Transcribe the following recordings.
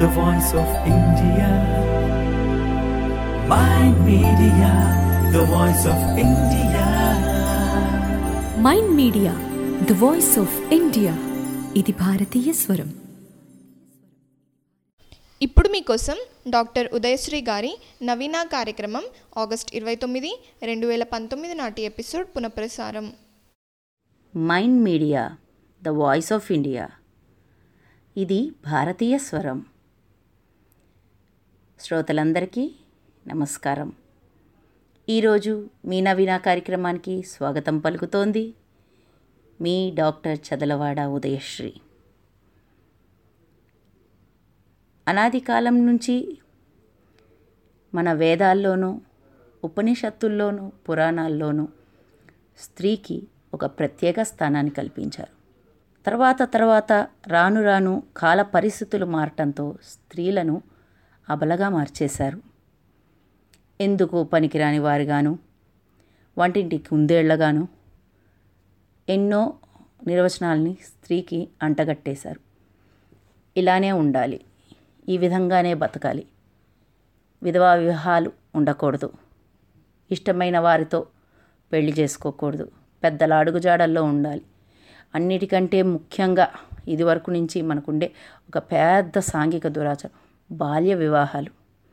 the voice of India. Mind Media, the voice of India. Mind Media the voice of India ఇది భారతీయ స్వరం ఇప్పుడు మీకోసం doctor Udayasri గారి నవీన కార్యక్రమం ఆగస్ట్ ఇరవై తొమ్మిది రెండు వేల పంతొమ్మిది నాటి ఎపిసోడ్ పునఃప్రసారం Mind Media the voice of India ఇది భారతీయ స్వరం శ్రోతలందరికీ నమస్కారం ఈరోజు మీ నవీన కార్యక్రమానికి స్వాగతం పలుకుతోంది మీ డాక్టర్ చదలవాడ ఉదయశ్రీ అనాది కాలం నుంచి మన వేదాల్లోనూ ఉపనిషత్తుల్లోనూ పురాణాల్లోనూ స్త్రీకి ఒక ప్రత్యేక స్థానాన్ని కల్పించారు తర్వాత తర్వాత రాను రాను కాల పరిస్థితులు మారటంతో స్త్రీలను అబలగా మార్చేశారు ఎందుకు పనికిరాని వారుగాను వంటింటి కుందేళ్లగాను ఎన్నో నిర్వచనాల్ని స్త్రీకి అంటగట్టేశారు ఇలానే ఉండాలి ఈ విధంగానే బతకాలి విధవా వివాహాలు ఉండకూడదు ఇష్టమైన వారితో పెళ్లి చేసుకోకూడదు పెద్దల అడుగుజాడల్లో ఉండాలి అన్నిటికంటే ముఖ్యంగా ఇదివరకు నుంచి మనకుండే ఒక పెద్ద సాంఘిక దురాచారం బాల్య వివాహాలు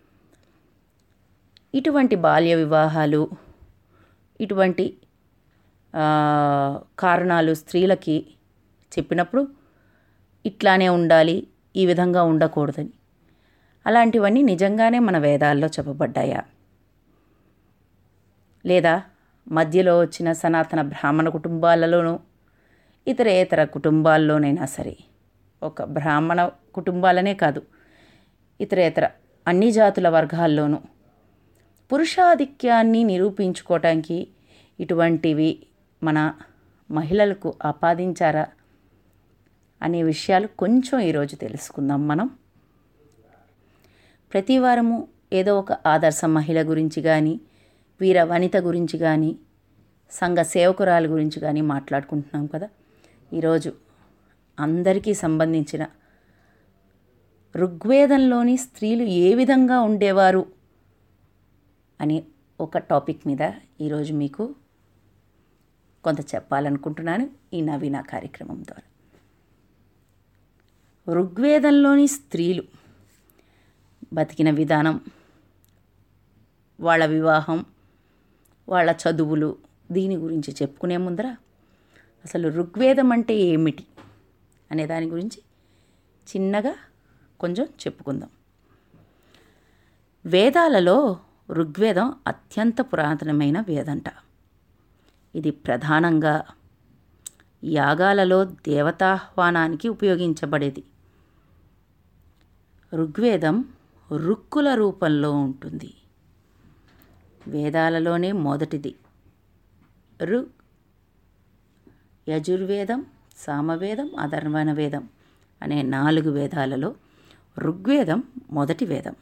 ఇటువంటి బాల్య వివాహాలు ఇటువంటి ఆ, కారణాలు స్త్రీలకి చెప్పినప్పుడు ఇట్లానే ఉండాలి ఈ విధంగా ఉండకూడదని అలాంటివన్నీ నిజంగానే మన వేదాల్లో చెప్పబడ్డాయా లేదా మధ్యలో వచ్చిన సనాతన బ్రాహ్మణ కుటుంబాలలోనూ ఇతరేతర కుటుంబాల్లోనైనా సరే ఒక బ్రాహ్మణ కుటుంబాలనే కాదు ఇతరేతర అన్ని జాతుల వర్గాల్లోనూ పురుషాధిక్యాన్ని నిరూపించుకోవటానికి ఇటువంటివి మన మహిళలకు ఆపాదించారా అనే విషయాలు కొంచెం ఈరోజు తెలుసుకుందాం మనం ప్రతి వారము ఏదో ఒక ఆదర్శ మహిళ గురించి కానీ వీర వనిత గురించి కానీ సంఘ సేవకురాల గురించి కానీ మాట్లాడుకుంటున్నాం కదా ఈరోజు అందరికీ సంబంధించిన ఋగ్వేదంలోని స్త్రీలు ఏ విధంగా ఉండేవారు అనే ఒక టాపిక్ మీద ఈరోజు మీకు కొంత చెప్పాలనుకుంటున్నాను ఈ నవీన కార్యక్రమం ద్వారా ఋగ్వేదంలోని స్త్రీలు బతికిన విధానం వాళ్ళ వివాహం వాళ్ళ చదువులు దీని గురించి చెప్పుకునే ముందర అసలు ఋగ్వేదం అంటే ఏమిటి అనే దాని గురించి చిన్నగా కొంచెం చెప్పుకుందాం వేదాలలో ఋగ్వేదం అత్యంత పురాతనమైన వేదంట ఇది ప్రధానంగా యాగాలలో దేవతాహ్వానానికి ఉపయోగించబడేది ఋగ్వేదం రుక్కుల రూపంలో ఉంటుంది వేదాలలోనే మొదటిది ఋగ్ యజుర్వేదం సామవేదం అధర్వణ వేదం అనే నాలుగు వేదాలలో ఋగ్వేదం మొదటి వేదం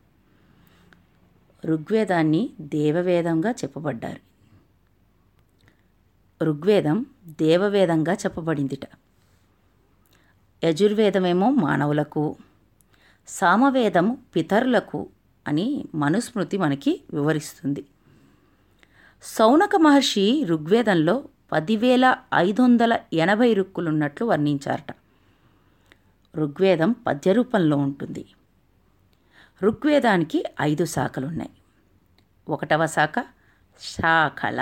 ఋగ్వేదాన్ని దేవవేదంగా చెప్పబడ్డారు ఋగ్వేదం దేవవేదంగా చెప్పబడిందిట యజుర్వేదమేమో మానవులకు సామవేదము పితరులకు అని మనుస్మృతి మనకి వివరిస్తుంది సౌనక మహర్షి ఋగ్వేదంలో పదివేల ఐదు వందల ఎనభై రుక్కులున్నట్లు వర్ణించారట ఋగ్వేదం పద్యరూపంలో ఉంటుంది ఋగ్వేదానికి ఐదు శాఖలున్నాయి ఒకటవ శాఖ శాఖల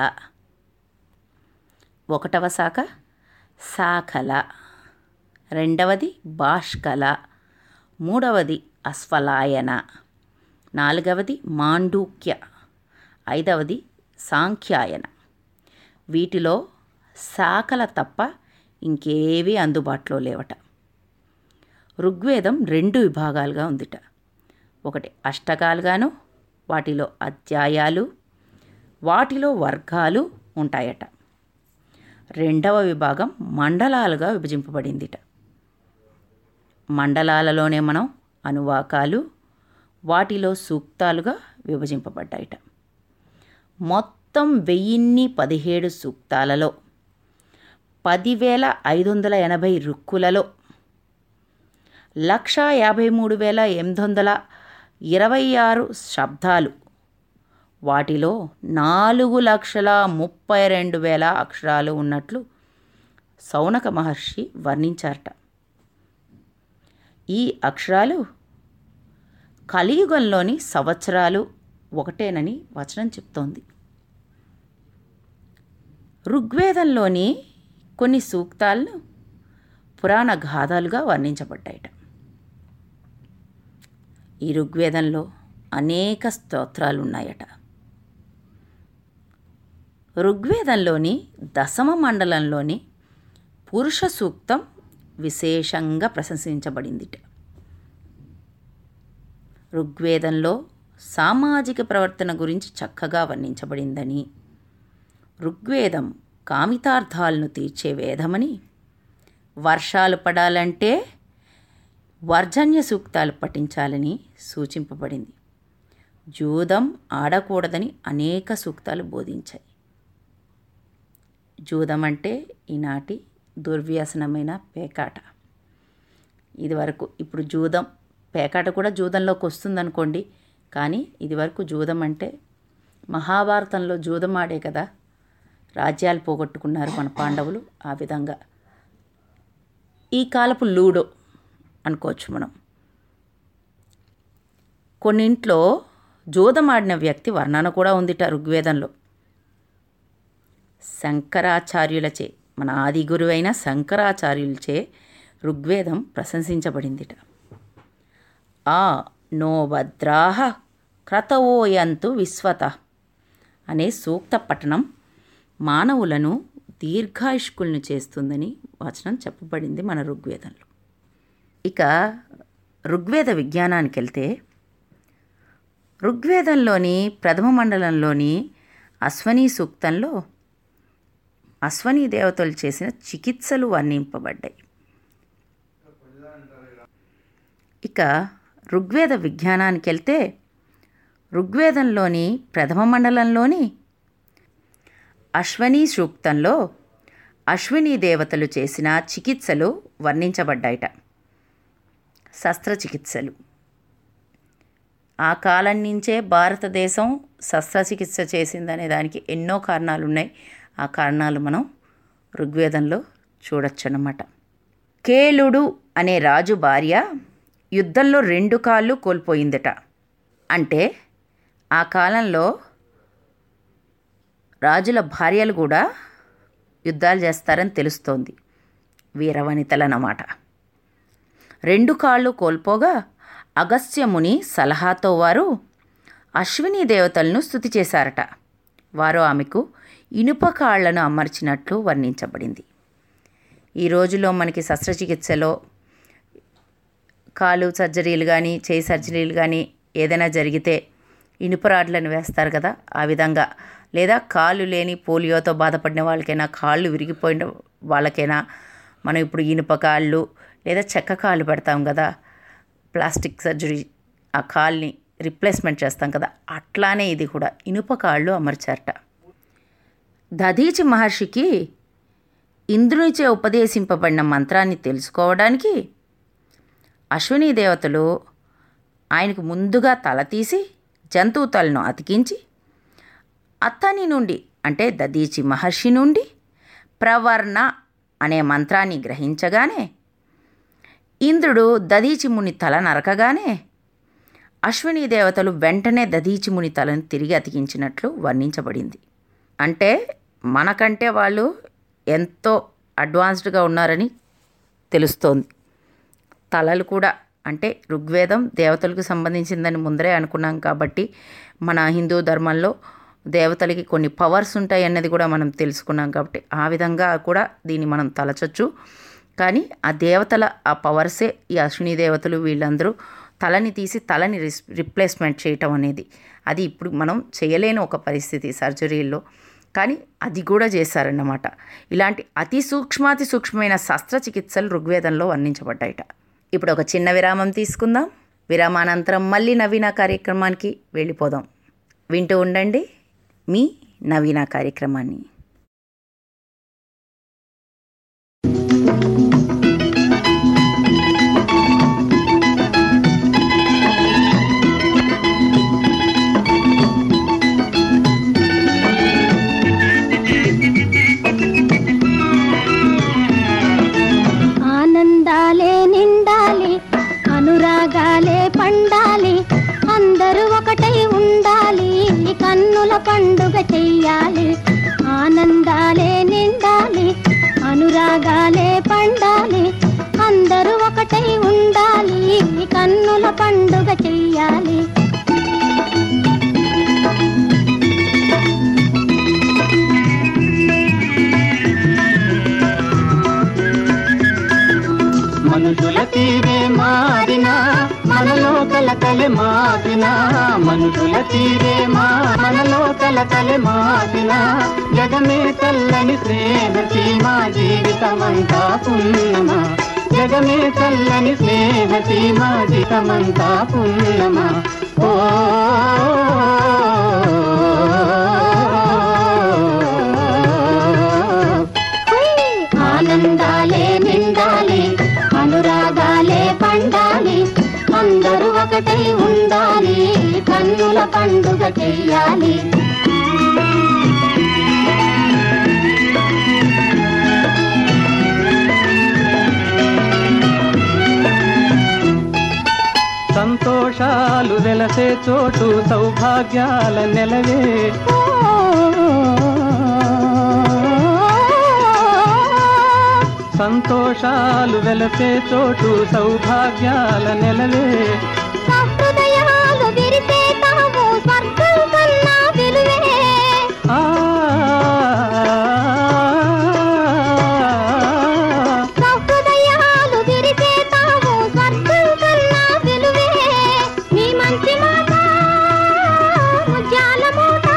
ఒకటవ శాఖ శాఖల రెండవది భాష్కల మూడవది అస్ఫలాయన నాలుగవది మాండూక్య ఐదవది సాంఖ్యాయన వీటిలో శాఖల తప్ప ఇంకేవీ అందుబాటులో లేవట ఋగ్వేదం రెండు విభాగాలుగా ఉందిట ఒకటి అష్టకాలుగాను వాటిలో అధ్యాయాలు వాటిలో వర్గాలు ఉంటాయట రెండవ విభాగం మండలాలుగా విభజింపబడిందిట మండలాలలోనే మనం అనువాకాలు వాటిలో సూక్తాలుగా విభజింపబడ్డాయిట మొత్తం వెయ్యిన్ని పదిహేడు సూక్తాలలో పదివేల ఐదు వందల ఎనభై రుక్కులలో లక్ష యాభై మూడు వేల ఎనిమిది వందల ఇరవై ఆరు శబ్దాలు వాటిలో నాలుగు లక్షల ముప్పై రెండు వేల అక్షరాలు ఉన్నట్లు సౌనక మహర్షి వర్ణించారట ఈ అక్షరాలు కలియుగంలోని సంవత్సరాలు ఒకటేనని వచనం చెప్తోంది ఋగ్వేదంలోని కొన్ని సూక్తాలను పురాణ గాథలుగా వర్ణించబడ్డాయట ఈ ఋగ్వేదంలో అనేక స్తోత్రాలు ఉన్నాయట ఋగ్వేదంలోని దశమ మండలంలోని పురుష సూక్తం విశేషంగా ప్రశంసించబడిందిట ఋగ్వేదంలో సామాజిక ప్రవర్తన గురించి చక్కగా వర్ణించబడిందని ఋగ్వేదం కామితార్థాలను తీర్చే వేదమని వర్షాలు పడాలంటే వర్జన్య సూక్తాలు పఠించాలని సూచింపబడింది జూదం ఆడకూడదని అనేక సూక్తాలు బోధించాయి జూదం అంటే ఈనాటి దుర్వ్యసనమైన పేకాట ఇది వరకు ఇప్పుడు జూదం పేకాట కూడా జూదంలోకి వస్తుందనుకోండి కానీ ఇది వరకు జూదం అంటే మహాభారతంలో జూదం ఆడే కదా రాజ్యాలు పోగొట్టుకున్నారు మన పాండవులు ఆ విధంగా ఈ కాలపు లూడో అనుకోవచ్చు మనం కొన్నింట్లో జూదమాడిన వ్యక్తి వర్ణన కూడా ఉందిట ఋగ్వేదంలో శంకరాచార్యులచే మన ఆది గురువైన శంకరాచార్యులచే ఋగ్వేదం ప్రశంసించబడిందిట ఆ నో భద్రాహ క్రతవోయంతు విశ్వత అనే సూక్త పఠనం మానవులను దీర్ఘాయుష్కుల్ని చేస్తుందని వచనం చెప్పబడింది మన ఋగ్వేదంలో ఇక ఋగ్వేద విజ్ఞానానికి వెళ్తే ఋగ్వేదంలోని ప్రథమ మండలంలోని అశ్వనీ సూక్తంలో అశ్వనీ దేవతలు చేసిన చికిత్సలు వర్ణింపబడ్డాయి ఇక ఋగ్వేద విజ్ఞానానికి వెళ్తే ఋగ్వేదంలోని ప్రథమ మండలంలోని అశ్వనీ సూక్తంలో అశ్విని దేవతలు చేసిన చికిత్సలు వర్ణించబడ్డాయట శస్త్రచికిత్సలు ఆ కాలం నుంచే భారతదేశం శస్త్రచికిత్స చేసిందనే దానికి ఎన్నో కారణాలు ఉన్నాయి ఆ కారణాలు మనం ఋగ్వేదంలో చూడొచ్చన్నమాట కేలుడు అనే రాజు భార్య యుద్ధంలో రెండు కాళ్ళు కోల్పోయిందట అంటే ఆ కాలంలో రాజుల భార్యలు కూడా యుద్ధాలు చేస్తారని తెలుస్తోంది వీరవనితలన్నమాట రెండు కాళ్ళు కోల్పోగా అగస్త్యముని సలహాతో వారు అశ్విని దేవతలను స్థుతి చేశారట వారు ఆమెకు ఇనుప కాళ్లను అమర్చినట్లు వర్ణించబడింది ఈ రోజులో మనకి శస్త్రచికిత్సలో కాలు సర్జరీలు కానీ చేయి సర్జరీలు కానీ ఏదైనా జరిగితే ఇనుప రాడ్లను వేస్తారు కదా ఆ విధంగా లేదా కాళ్ళు లేని పోలియోతో బాధపడిన వాళ్ళకైనా కాళ్ళు విరిగిపోయిన వాళ్ళకైనా మనం ఇప్పుడు ఇనుప కాళ్ళు లేదా చెక్క కాళ్ళు పెడతాం కదా ప్లాస్టిక్ సర్జరీ ఆ కాల్ని రిప్లేస్మెంట్ చేస్తాం కదా అట్లానే ఇది కూడా ఇనుప కాళ్ళు అమర్చారట దధీచి మహర్షికి ఇంద్రునిచే ఉపదేశింపబడిన మంత్రాన్ని తెలుసుకోవడానికి అశ్విని దేవతలు ఆయనకు ముందుగా తల తీసి జంతువు తలను అతికించి అత్తని నుండి అంటే దదీచి మహర్షి నుండి ప్రవర్ణ అనే మంత్రాన్ని గ్రహించగానే ఇంద్రుడు దదీచి ముని తల నరకగానే అశ్విని దేవతలు వెంటనే దదీచి ముని తలను తిరిగి అతికించినట్లు వర్ణించబడింది అంటే మనకంటే వాళ్ళు ఎంతో అడ్వాన్స్డ్గా ఉన్నారని తెలుస్తోంది తలలు కూడా అంటే ఋగ్వేదం దేవతలకు సంబంధించిందని ముందరే అనుకున్నాం కాబట్టి మన హిందూ ధర్మంలో దేవతలకి కొన్ని పవర్స్ ఉంటాయి అన్నది కూడా మనం తెలుసుకున్నాం కాబట్టి ఆ విధంగా కూడా దీన్ని మనం తలచొచ్చు కానీ ఆ దేవతల ఆ పవర్సే ఈ అశ్విని దేవతలు వీళ్ళందరూ తలని తీసి తలని రిస్ రిప్లేస్మెంట్ చేయటం అనేది అది ఇప్పుడు మనం చేయలేని ఒక పరిస్థితి సర్జరీల్లో కానీ అది కూడా చేశారన్నమాట ఇలాంటి అతి సూక్ష్మాతి సూక్ష్మమైన శస్త్రచికిత్సలు ఋగ్వేదంలో వర్ణించబడ్డాయట ఇప్పుడు ఒక చిన్న విరామం తీసుకుందాం విరామానంతరం మళ్ళీ నవీన కార్యక్రమానికి వెళ్ళిపోదాం వింటూ ఉండండి మీ నవీన కార్యక్రమాన్ని పండుగ చెయ్యాలి ఆనందాలే నిండాలి అనురాగాలే పండాలి అందరూ ఒకటై ఉండాలి కన్నుల పండుగ చెయ్యాలి మనుషుల తీరే మారినా మనలో కలకలే మారినా మనుషుల తీరే మా మనలో కలకలే మారినా జగమే చల్లని స్నేహ సీమా జీవితమంతా పున్నమా జగమే చల్లని స్నేహ సీమా జీవితమంతా పున్నమా ఓ ఆనందాలే నిండాలి అనురాగాలే పండాలి అందరూ ఒకటై ఉండాలి కన్నుల పండుగ చెయ్యాలి సంతోషాలు వెలసే చోటు సౌభాగ్యాల నెలవే సంతోషాలు వెలసే చోటు సౌభాగ్యాల నెలవే సహృదయాలు విరిసే తాము స్వర్గం కన్నా విలువే ఆ సహృదయాలు విరిసే తాము స్వర్గం కన్నా విలువే మీ మంచి మాట ముత్యాల మూట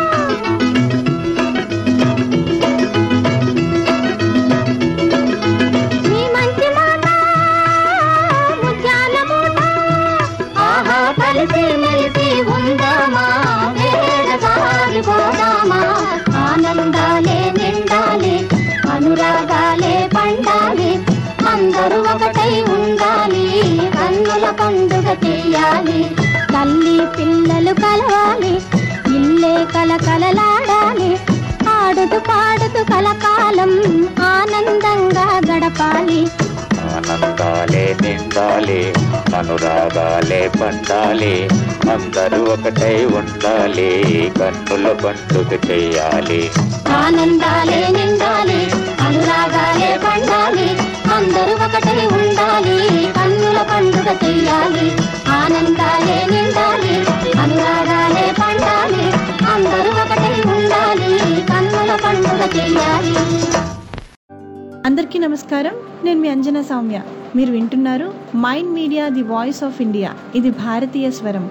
మీ మంచి మాట ముత్యాల మూట ఆహా కలిసి మెలిసి ఉందామా వేగ సాగిపోదామా ఆనందాలే నిండాలి అనురాగాలే పండాలి అందరూ ఒకటై ఉండాలి కన్నుల పండుగ చెయ్యాలి తల్లి పిల్లలు కలవాలి ఇల్లే కలకలలాడాలి ఆడుతూ పాడుతూ కలకాలం ఆనందంగా గడపాలి ఆనందాలే నిండాలి అనురాగాలే పండాలి అందరూ ఒకటై ఉండాలి కన్నుల పండుగ చెయ్యాలి ఆనందాలే నిండాలి అనురాగాలే పండాలి అందరూ ఒకటై ఉండాలి కన్నుల పండుగ చెయ్యాలి ఆనందాలే నిండాలి అనురాగాలే పండాలి అందరూ ఒకటై ఉండాలి కన్నుల పండుగ చెయ్యాలి అందరికీ నమస్కారం నేను మీ అంజనా సౌమ్య మీరు వింటున్నారు Mind Media the voice of India ఇది భారతీయ స్వరం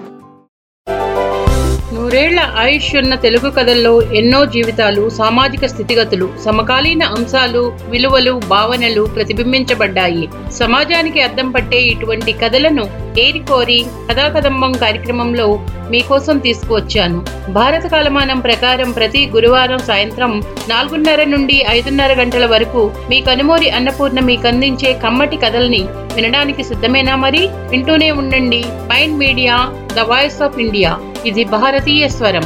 నూరేళ్ల ఆయుష్ ఉన్న తెలుగు కథల్లో ఎన్నో జీవితాలు సామాజిక స్థితిగతులు సమకాలీన అంశాలు విలువలు భావనలు ప్రతిబింబించబడ్డాయి సమాజానికి అద్దం పట్టే ఇటువంటి కథలను ఏరికోరి కథాకదంబం కార్యక్రమంలో మీకోసం తీసుకువచ్చాను భారత కాలమానం ప్రకారం ప్రతి గురువారం సాయంత్రం నాలుగున్నర నుండి ఐదున్నర గంటల వరకు మీ కనుమూరి అన్నపూర్ణ మీకు అందించే కమ్మటి కథల్ని వినడానికి సిద్ధమేనా మరి వింటూనే ఉండండి Mind Media the voice of India ఇది భారతీయ స్వరం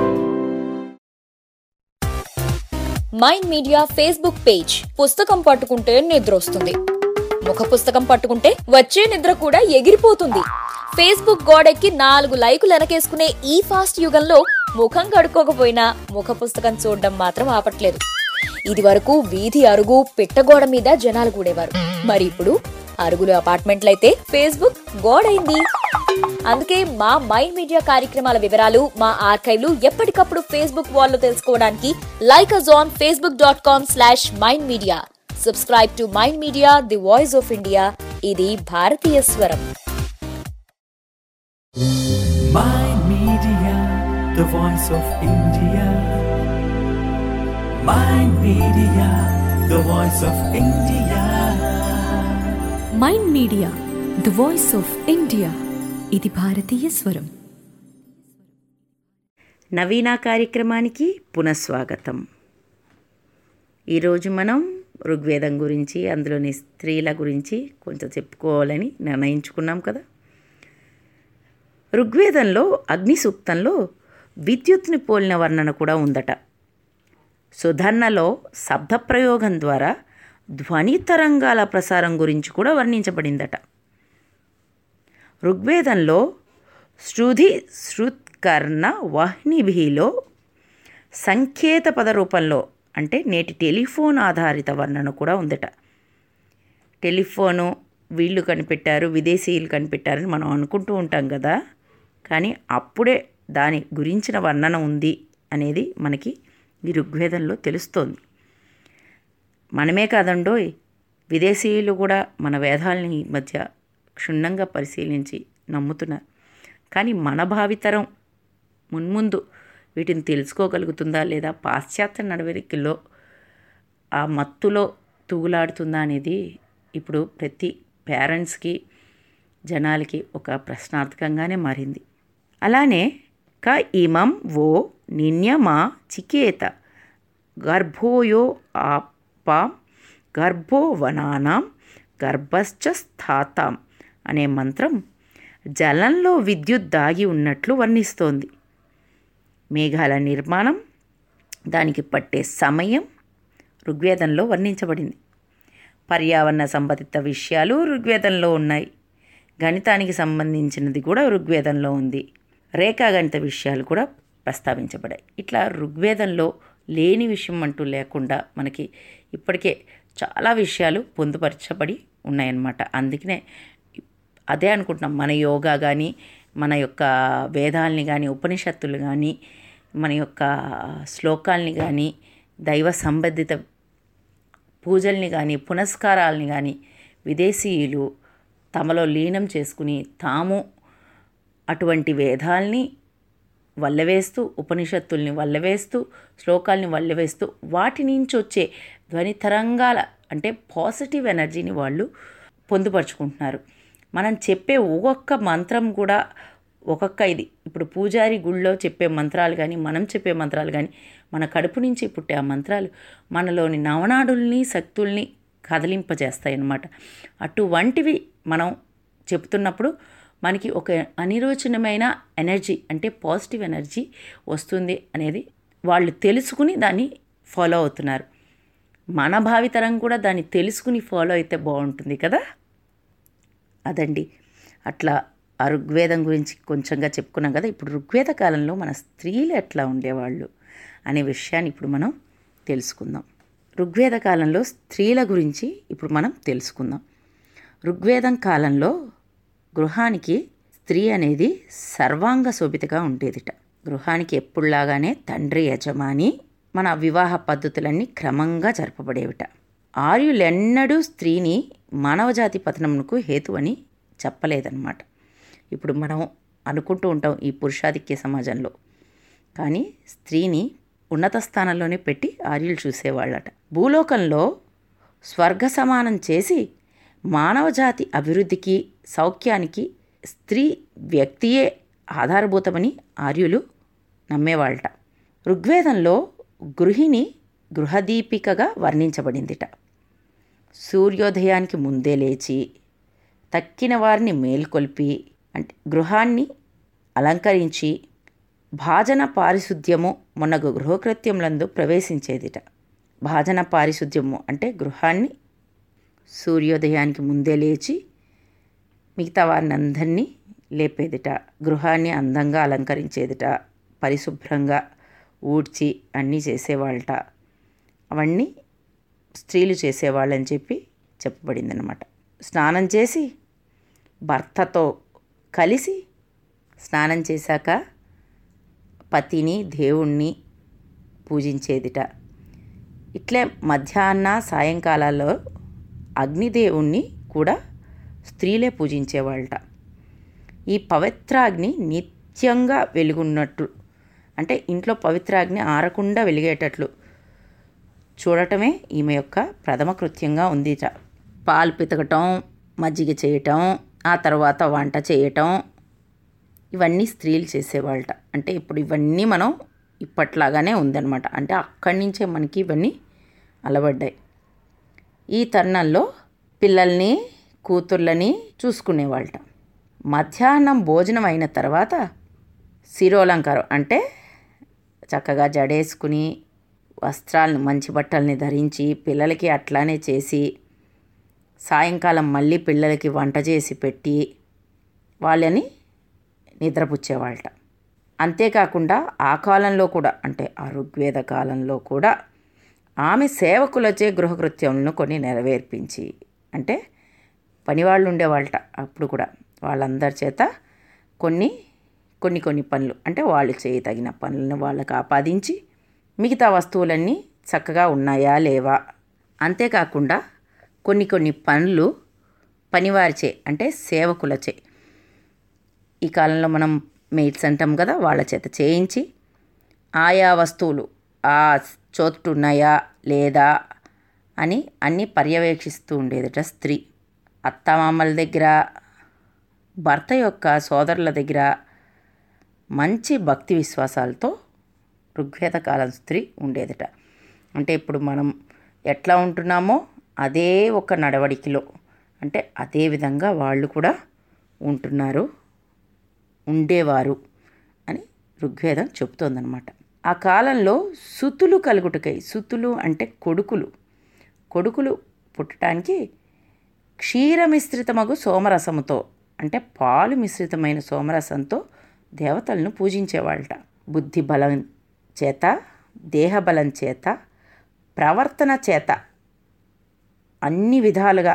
మైండ్ మీడియా ఫేస్బుక్ పేజ్ పుస్తకం పట్టుకుంటే నిద్ర వస్తుంది ముఖ పుస్తకం పట్టుకుంటే వచ్చే నిద్ర కూడా ఎగిరిపోతుంది ఫేస్బుక్ గోడెక్కి నాలుగు లైకులు వెనకేసుకునే ఈ ఫాస్ట్ యుగంలో ముఖం కడుక్కోకపోయినా ముఖ పుస్తకం చూడడం మాత్రం ఆపట్లేదు ఇది వరకు వీధి అరుగు పిట్టగోడ మీద జనాలు కూడేవారు మరి ఇప్పుడు అరుగులు అపార్ట్మెంట్లయితే ఫేస్బుక్ గోడైంది అందుకే మా మైండ్ మీడియా కార్యక్రమాల వివరాలు మా ఆర్కైవ్లు ఎప్పటికప్పుడు ఫేస్బుక్ వాల్లో తెలుసుకోవడానికి like us on Facebook dot com slash Mind Media subscribe to Mind Media the voice of India ఇది భారతీయ స్వరం Mind Media, the voice of India. Mind Media, the voice of India. Mind Media the voice of India ఇది భారతీయ స్వరం నవీన కార్యక్రమానికి పునఃస్వాగతం ఈరోజు మనం ఋగ్వేదం గురించి అందులోని స్త్రీల గురించి కొంచెం చెప్పుకోవాలని నిర్ణయించుకున్నాం కదా ఋగ్వేదంలో అగ్ని సూక్తంలో విద్యుత్ని పోలిన వర్ణన కూడా ఉందట సుధర్ణలో శబ్ద ప్రయోగం ద్వారా ధ్వని తరంగాల ప్రసారం గురించి కూడా వర్ణించబడిందట ఋగ్వేదంలో శృధి శృత్కర్ణ వహ్నిభిలో సంకేత పద రూపంలో అంటే నేటి టెలిఫోన్ ఆధారిత వర్ణన కూడా ఉందట టెలిఫోను వీళ్ళు కనిపెట్టారు విదేశీయులు కనిపెట్టారని మనం అనుకుంటూ ఉంటాం కదా కానీ అప్పుడే దాని గురించిన వర్ణన ఉంది అనేది మనకి ఈ ఋగ్వేదంలో తెలుస్తోంది మనమే కాదండోయ్ విదేశీయులు కూడా మన వేదాలని ఈ మధ్య క్షుణ్ణంగా పరిశీలించి నమ్ముతున్నారు కానీ మన భావితరం మున్ముందు వీటిని తెలుసుకోగలుగుతుందా లేదా పాశ్చాత్య నడవడికల్లో ఆ మత్తులో తూగులాడుతుందా అనేది ఇప్పుడు ప్రతి పేరెంట్స్కి జనాలకి ఒక ప్రశ్నార్థకంగానే మారింది అలానే క ఇమం ఓ నిన్యమా చికేత గర్భోయో ఆపాం గర్భో వనానాం గర్భశ్చ స్థాతాం అనే మంత్రం జలంలో విద్యుత్ దాగి ఉన్నట్లు వర్ణిస్తోంది మేఘాల నిర్మాణం దానికి పట్టే సమయం ఋగ్వేదంలో వర్ణించబడింది పర్యావరణ సంబంధిత విషయాలు ఋగ్వేదంలో ఉన్నాయి గణితానికి సంబంధించినది కూడా ఋగ్వేదంలో ఉంది రేఖాగణిత విషయాలు కూడా ప్రస్తావించబడాయి ఇట్లా ఋగ్వేదంలో లేని విషయం అంటూ లేకుండా మనకి ఇప్పటికే చాలా విషయాలు పొందుపరచబడి ఉన్నాయన్నమాట అందుకనే అదే అనుకుంటున్నాం మన యోగా కానీ మన యొక్క వేదాల్ని కానీ ఉపనిషత్తులు కానీ మన యొక్క శ్లోకాల్ని కానీ దైవ సంబంధిత పూజల్ని కానీ పునస్కారాలని కానీ విదేశీయులు తమలో లీనం చేసుకుని తాము అటువంటి వేదాల్ని వల్లవేస్తూ ఉపనిషత్తుల్ని వల్లవేస్తూ శ్లోకాల్ని వల్లవేస్తూ వాటి నుంచి వచ్చే ధ్వని తరంగాల అంటే పాజిటివ్ ఎనర్జీని వాళ్ళు పొందుపరుచుకుంటున్నారు మనం చెప్పే ఒక్కొక్క మంత్రం కూడా ఒక్కొక్క ఇది ఇప్పుడు పూజారి గుళ్ళో చెప్పే మంత్రాలు కానీ మనం చెప్పే మంత్రాలు కానీ మన కడుపు నుంచి పుట్టే ఆ మంత్రాలు మనలోని నవనాడుల్ని శక్తుల్ని కదిలింపజేస్తాయి అన్నమాట అటువంటివి మనం చెప్తున్నప్పుడు మనకి ఒక అనిరోచనమైన ఎనర్జీ అంటే పాజిటివ్ ఎనర్జీ వస్తుంది అనేది వాళ్ళు తెలుసుకుని దాన్ని ఫాలో అవుతున్నారు మన భావితరం కూడా దాన్ని తెలుసుకుని ఫాలో అయితే బాగుంటుంది కదా అదండి అట్లా ఆ ఋగ్వేదం గురించి కొంచెంగా చెప్పుకున్నాం కదా ఇప్పుడు ఋగ్వేద కాలంలో మన స్త్రీలు ఎట్లా ఉండేవాళ్ళు అనే విషయాన్ని ఇప్పుడు మనం తెలుసుకుందాం ఋగ్వేద కాలంలో స్త్రీల గురించి ఇప్పుడు మనం తెలుసుకుందాం ఋగ్వేదం కాలంలో గృహానికి స్త్రీ అనేది సర్వాంగ శోభితగా ఉండేదిట గృహానికి ఎప్పుడులాగానే తండ్రి యజమాని మన వివాహ పద్ధతులన్నీ క్రమంగా జరపబడేవిట ఆర్యులెన్నడూ స్త్రీని మానవజాతి పతనమునకు హేతు అని చెప్పలేదన్నమాట ఇప్పుడు మనం అనుకుంటూ ఉంటాం ఈ పురుషాధిక్య సమాజంలో కానీ స్త్రీని ఉన్నత స్థానంలోనే పెట్టి ఆర్యులు చూసేవాళ్ళట భూలోకంలో స్వర్గ సమానం చేసి మానవజాతి అభివృద్ధికి సౌఖ్యానికి స్త్రీ వ్యక్తియే ఆధారభూతమని ఆర్యులు నమ్మేవాళ్ళట ఋగ్వేదంలో గృహిణి గృహదీపికగా వర్ణించబడిందిట సూర్యోదయానికి ముందే లేచి తక్కిన వారిని మేల్కొల్పి అంటే గృహాన్ని అలంకరించి భాజన పారిశుద్ధ్యము మొన్నగు గృహకృత్యములందు ప్రవేశించేదిట భాజన పారిశుద్ధ్యము అంటే గృహాన్ని సూర్యోదయానికి ముందే లేచి మిగతా వారిని అందరినీ లేపేదిట గృహాన్ని అందంగా అలంకరించేదిట పరిశుభ్రంగా ఊడ్చి అన్నీ చేసేవాళ్ళట అవన్నీ స్త్రీలు చేసేవాళ్ళని చెప్పి చెప్పబడిందనమాట స్నానం చేసి భర్తతో కలిసి స్నానం చేశాక పతిని దేవుణ్ణి పూజించేదిట ఇట్లే మధ్యాహ్న సాయంకాలాల్లో అగ్నిదేవుణ్ణి కూడా స్త్రీలే పూజించేవాళ్ళట ఈ పవిత్రాగ్ని నిత్యంగా వెలుగున్నట్లు అంటే ఇంట్లో పవిత్రాగ్ని ఆరకుండా వెలిగేటట్లు చూడటమే ఈమె యొక్క ప్రథమ కృత్యంగా ఉందిట పాలు పితకటం మజ్జిగ చేయటం ఆ తర్వాత వంట చేయటం ఇవన్నీ స్త్రీలు చేసేవాళ్ళట అంటే ఇప్పుడు ఇవన్నీ మనం ఇప్పట్లాగానే ఉందన్నమాట అంటే అక్కడి నుంచే మనకి ఇవన్నీ అలవడ్డాయి ఈ తరుణంలో పిల్లల్ని కూతుర్లని చూసుకునేవాళ్ళట మధ్యాహ్నం భోజనం అయిన తర్వాత శిరోలంకారం అంటే చక్కగా జడేసుకుని వస్త్రాలను మంచి బట్టల్ని ధరించి పిల్లలకి అట్లానే చేసి సాయంకాలం మళ్ళీ పిల్లలకి వంట చేసి పెట్టి వాళ్ళని నిద్రపుచ్చేవాళ్ళట అంతేకాకుండా ఆ కాలంలో కూడా అంటే ఆ ఋగ్వేద కాలంలో కూడా ఆమె సేవకులచే గృహకృత్యములను కొన్ని నెరవేర్పించి అంటే పనివాళ్ళు ఉండేవాళ్ళట అప్పుడు కూడా వాళ్ళందరి చేత కొన్ని కొన్ని కొన్ని పనులు అంటే వాళ్ళు చేయ తగిన పనులను వాళ్ళకు ఆపాదించి మిగతా వస్తువులన్నీ చక్కగా ఉన్నాయా లేవా అంతేకాకుండా కొన్ని కొన్ని పనులు పనివారిచే అంటే సేవకులచే ఈ కాలంలో మనం మెయిట్స్ అంటాం కదా వాళ్ళ చేత చేయించి ఆయా వస్తువులు ఆ చోటు ఉన్నాయా లేదా అని అన్నీ పర్యవేక్షిస్తూ ఉండేదట స్త్రీ అత్తమామల దగ్గర భర్త యొక్క సోదరుల దగ్గర మంచి భక్తి విశ్వాసాలతో ఋగ్వేద కాలం స్త్రీ ఉండేదట అంటే ఇప్పుడు మనం ఎట్లా ఉంటున్నామో అదే ఒక నడవడికలో అంటే అదే విధంగా వాళ్ళు కూడా ఉంటున్నారు ఉండేవారు అని ఋగ్వేదం చెబుతోందనమాట ఆ కాలంలో సుతులు కలుగుటకై సుతులు అంటే కొడుకులు కొడుకులు పుట్టడానికి క్షీరమిశ్రితమగు సోమరసముతో అంటే పాలు మిశ్రితమైన సోమరసంతో దేవతలను పూజించేవాళ్ళట బుద్ధి బలం చేత దేహబలం చేత ప్రవర్తన చేత అన్ని విధాలుగా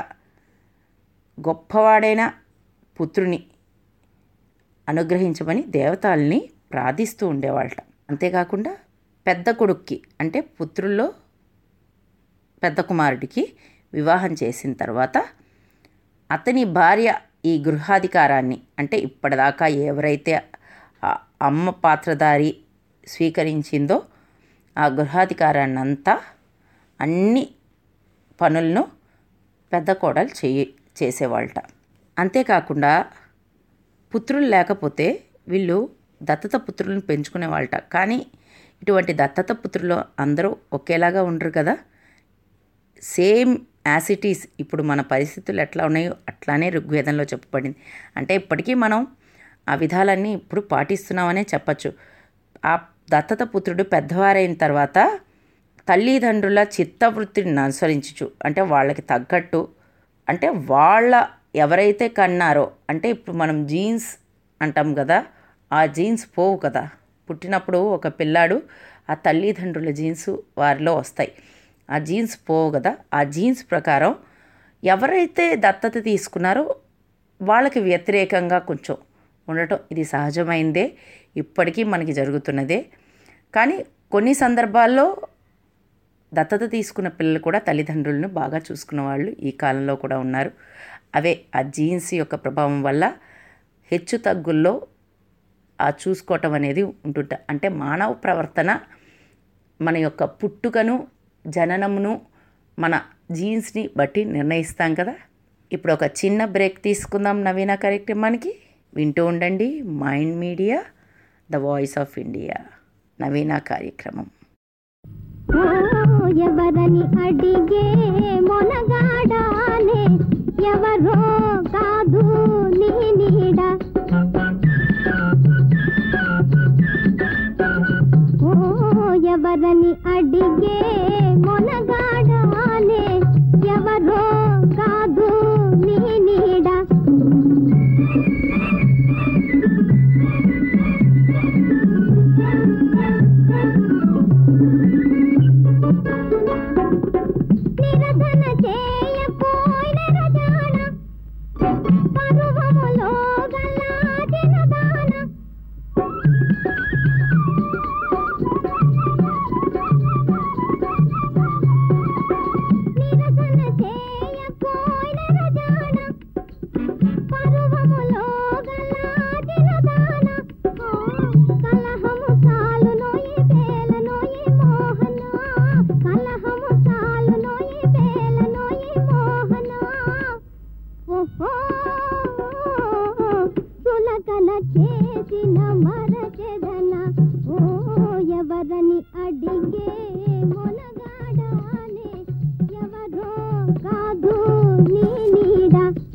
గొప్పవాడైన పుత్రుని అనుగ్రహించమని దేవతల్ని ప్రార్థిస్తూ ఉండేవాళ్ళట అంతేకాకుండా పెద్ద కొడుక్కి అంటే పుత్రుల్లో పెద్ద కుమారుడికి వివాహం చేసిన తర్వాత అతని భార్య ఈ గృహాధికారాన్ని అంటే ఇప్పటిదాకా ఎవరైతే ఆ అమ్మ పాత్రధారి స్వీకరించిందో ఆ గృహాధికారాన్ని అంతా అన్ని పనులను పెద్ద కోడలు చేయి చేసేవాళ్ళట అంతేకాకుండా పుత్రులు లేకపోతే వీళ్ళు దత్తత పుత్రులను పెంచుకునేవాళ్ళట కానీ ఇటువంటి దత్తత పుత్రులు అందరూ ఒకేలాగా ఉండరు కదా సేమ్ యాసిటీస్ ఇప్పుడు మన పరిస్థితులు ఎట్లా ఉన్నాయో అట్లానే ఋగ్వేదంలో చెప్పబడింది అంటే ఇప్పటికీ మనం ఆ విధాలన్నీ ఇప్పుడు పాటిస్తున్నామనే చెప్పచ్చు ఆ దత్తత పుత్రుడు పెద్దవారైన తర్వాత తల్లిదండ్రుల చిత్తవృత్తిని అనుసరించచ్చు అంటే వాళ్ళకి తగ్గట్టు అంటే వాళ్ళ ఎవరైతే కన్నారో అంటే ఇప్పుడు మనం జీన్స్ అంటాం కదా ఆ జీన్స్ పోవు కదా పుట్టినప్పుడు ఒక పిల్లాడు ఆ తల్లిదండ్రుల జీన్స్ వారిలో వస్తాయి ఆ జీన్స్ పోవు కదా ఆ జీన్స్ ప్రకారం ఎవరైతే దత్తత తీసుకున్నారో వాళ్ళకి వ్యతిరేకంగా కొంచెం ఉండటం ఇది సహజమైందే ఇప్పటికీ మనకి జరుగుతున్నదే కానీ కొన్ని సందర్భాల్లో దత్తత తీసుకున్న పిల్లలు కూడా తల్లిదండ్రులను బాగా చూసుకున్న వాళ్ళు ఈ కాలంలో కూడా ఉన్నారు అవే ఆ జీన్స్ యొక్క ప్రభావం వల్ల హెచ్చు తగ్గుల్లో ఆ చూసుకోవటం అనేది ఉంటుంట అంటే మానవ ప్రవర్తన మన యొక్క పుట్టుకను జననమును మన జీన్స్ని బట్టి నిర్ణయిస్తాం కదా ఇప్పుడు ఒక చిన్న బ్రేక్ తీసుకుందాం నవీన కార్యక్రమానికి వింటూ ఉండండి Mind Media the voice of India నవీన కార్యక్రమం ఓ ఎవరని అడిగే మొనగాడానే ఎవరో కాదు నీ నీడ ఓ ఎవరని అడిగే మొనగాడానే ఎవరో కాదు నీ నీడ నిరసన చేయపోయిన రజాన పరువములో గల్లాచిన దాన నిరసన చేయపోయిన రజాన పరువములో గల్లాచిన దాన కలహము చాలు నోయి బేల నోయి మోహన కలహము చాలు నోయి బేల నోయి మోహన ఓహో సులకల చేసిన మరచెదన ఓ ఎవరని అడిగే మొనగాడానే ఎవరో కాదు నీ నీడ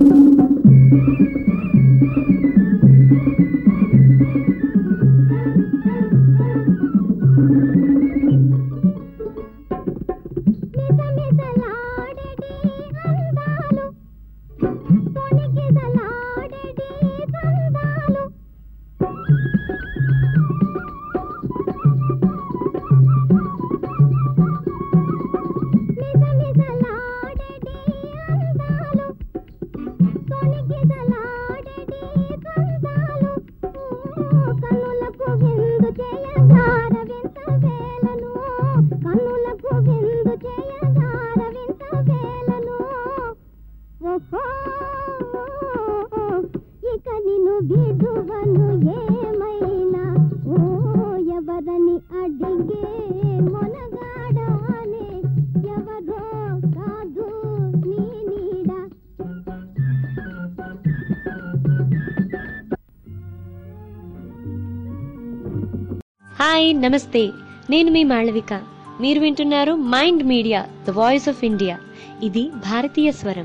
మిసమిసలాడెడి అందాలు తొణికిసలాడెడి సందాలు హాయ్ నమస్తే నేను మీ మాళవిక మీరు వింటున్నారు Mind Media the voice of India ఇది భారతీయ స్వరం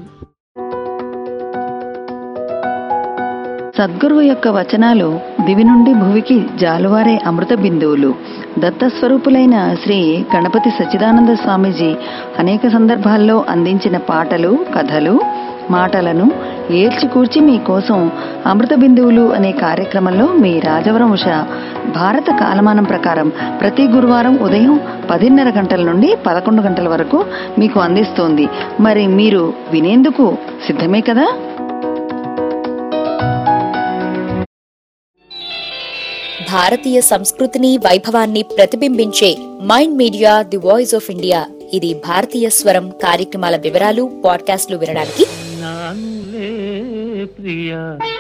సద్గురువు యొక్క వచనాలు దివి నుండి భువికి జాలువారే అమృత బిందువులు దత్తస్వరూపులైన శ్రీ గణపతి సచ్చిదానంద స్వామీజీ అనేక సందర్భాల్లో అందించిన పాటలు కథలు మాటలను ఏల్చికూర్చి మీకోసం అమృత బిందువులు అనే కార్యక్రమంలో మీ రాజవరం ఉష భారత కాలమానం ప్రకారం ప్రతి గురువారం ఉదయం పదిన్నర గంటల నుండి పదకొండు గంటల వరకు మీకు అందిస్తోంది మరి మీరు వినేందుకు సిద్ధమే కదా భారతీయ సంస్కృతిని వైభవాన్ని ప్రతిబింబించే Mind Media the voice of India ఇది భారతీయ స్వరం కార్యక్రమాల వివరాలు పాడ్కాస్ట్లు వినడానికి నానులే ప్రియ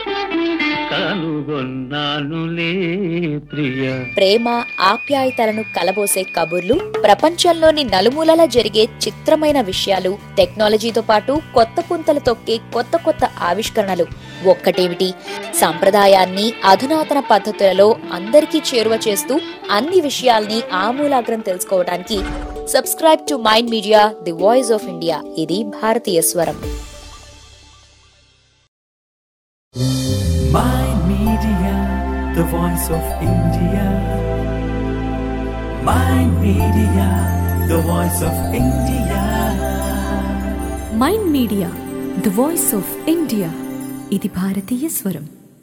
కనుగొన్నానులే ప్రియ ప్రేమ ఆప్యాయతలను కలబోసే కబుర్లు ప్రపంచంలోని నలుమూలలా జరిగే చిత్రమైన విషయాలు టెక్నాలజీతో పాటు కొత్త పుంతలు తొక్కే కొత్త కొత్త ఆవిష్కరణలు ఒక్కటేమిటి సంప్రదాయాన్ని అధునాతన పద్ధతులలో అందరికీ చేరువ చేస్తూ అన్ని విషయాల్ని ఆమూలాగ్రం తెలుసుకోవడానికి subscribe to Mind Media the voice of India ఇది భారతీయ స్వరం Mind Media, the voice of India. Mind Media, the voice of India. Mind Media the voice of India ఇది భారతీయ స్వరం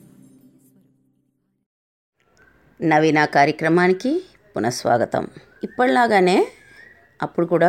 నవీన కార్యక్రమానికి పునఃస్వాగతం ఇప్పటిలాగానే అప్పుడు కూడా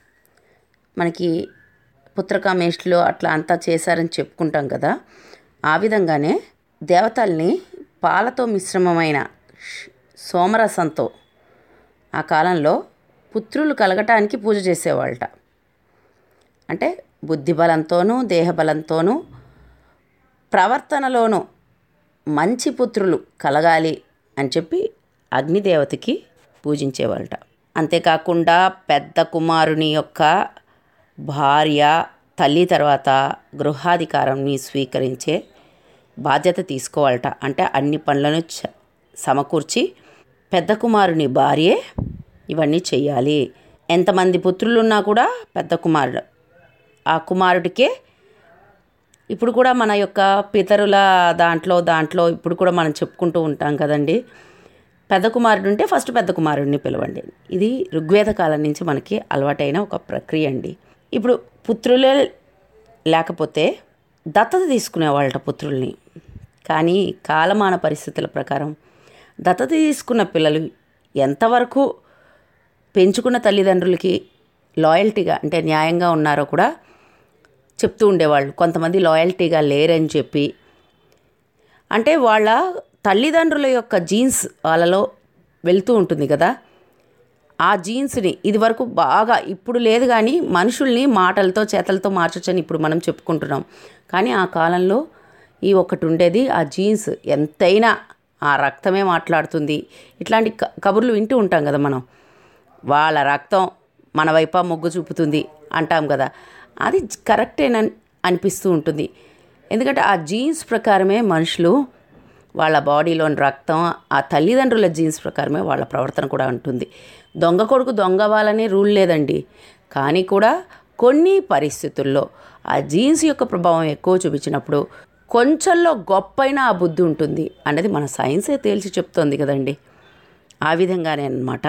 మనకి పుత్రకామేష్లు అట్లా అంతా చేశారని చెప్పుకుంటాం కదా ఆ విధంగానే దేవతల్ని పాలతో మిశ్రమమైన ష్- సోమరసంతో ఆ కాలంలో పుత్రులు కలగటానికి పూజ చేసేవాళ్ళట అంటే బుద్ధి బలంతోనూ దేహబలంతోనూ ప్రవర్తనలోనూ మంచి పుత్రులు కలగాలి అని చెప్పి అగ్నిదేవతకి పూజించేవాళ్ళట అంతేకాకుండా పెద్ద కుమారుని యొక్క భార్య తల్లి తర్వాత గృహాధికారాన్ని స్వీకరించే బాధ్యత తీసుకోవాలట అంటే అన్ని పనులను చ- సమకూర్చి పెద్ద కుమారుని భార్యే ఇవన్నీ చెయ్యాలి ఎంతమంది పుత్రులున్నా కూడా పెద్ద కుమారుడు ఆ కుమారుడికే ఇప్పుడు కూడా మన యొక్క పితరుల దాంట్లో దాంట్లో ఇప్పుడు కూడా మనం చెప్పుకుంటూ ఉంటాం కదండి పెద్ద కుమారుడు ఉంటే ఫస్ట్ పెద్ద కుమారుడిని పిలవండి ఇది ఋగ్వేద కాలం నుంచి మనకి అలవాటైన ఒక ప్రక్రియ అండి ఇప్పుడు పుత్రులే లేకపోతే దత్తత తీసుకునేవాళ్ళట పుత్రుల్ని కానీ కాలమాన పరిస్థితుల ప్రకారం దత్తత తీసుకున్న పిల్లలు ఎంతవరకు పెంచుకున్న తల్లిదండ్రులకి లాయల్టీగా అంటే న్యాయంగా ఉన్నారో కూడా చెప్తూ ఉండేవాళ్ళు కొంతమంది లాయల్టీగా లేరని చెప్పి అంటే వాళ్ళ తల్లిదండ్రుల యొక్క జీన్స్ వాళ్ళలో వెళ్తూ ఉంటుంది కదా ఆ జీన్స్ని ఇది వరకు బాగా ఇప్పుడు లేదు కానీ మనుషుల్ని మాటలతో చేతలతో మార్చొచ్చని ఇప్పుడు మనం చెప్పుకుంటున్నాం కానీ ఆ కాలంలో ఈ ఒకటి ఉండేది ఆ జీన్స్ ఎంతైనా ఆ రక్తమే మాట్లాడుతుంది ఇట్లాంటి క- కబుర్లు వింటూ ఉంటాం కదా మనం వాళ్ళ రక్తం మన వైపు మొగ్గు చూపుతుంది అంటాం కదా అది కరెక్టేనని అనిపిస్తూ ఉంటుంది ఎందుకంటే ఆ జీన్స్ ప్రకారమే మనుషులు వాళ్ళ బాడీలోని రక్తం ఆ తల్లిదండ్రుల జీన్స్ ప్రకారమే వాళ్ళ ప్రవర్తన కూడా ఉంటుంది దొంగ కొడుకు దొంగ అవ్వాలనే రూల్ లేదండి కానీ కూడా కొన్ని పరిస్థితుల్లో ఆ జీన్స్ యొక్క ప్రభావం ఎక్కువ చూపించినప్పుడు కొంచెంలో గొప్పైన ఆ బుద్ధి ఉంటుంది అనేది మన సైన్సే తేల్చి చెప్తోంది కదండి ఆ విధంగానే అన్నమాట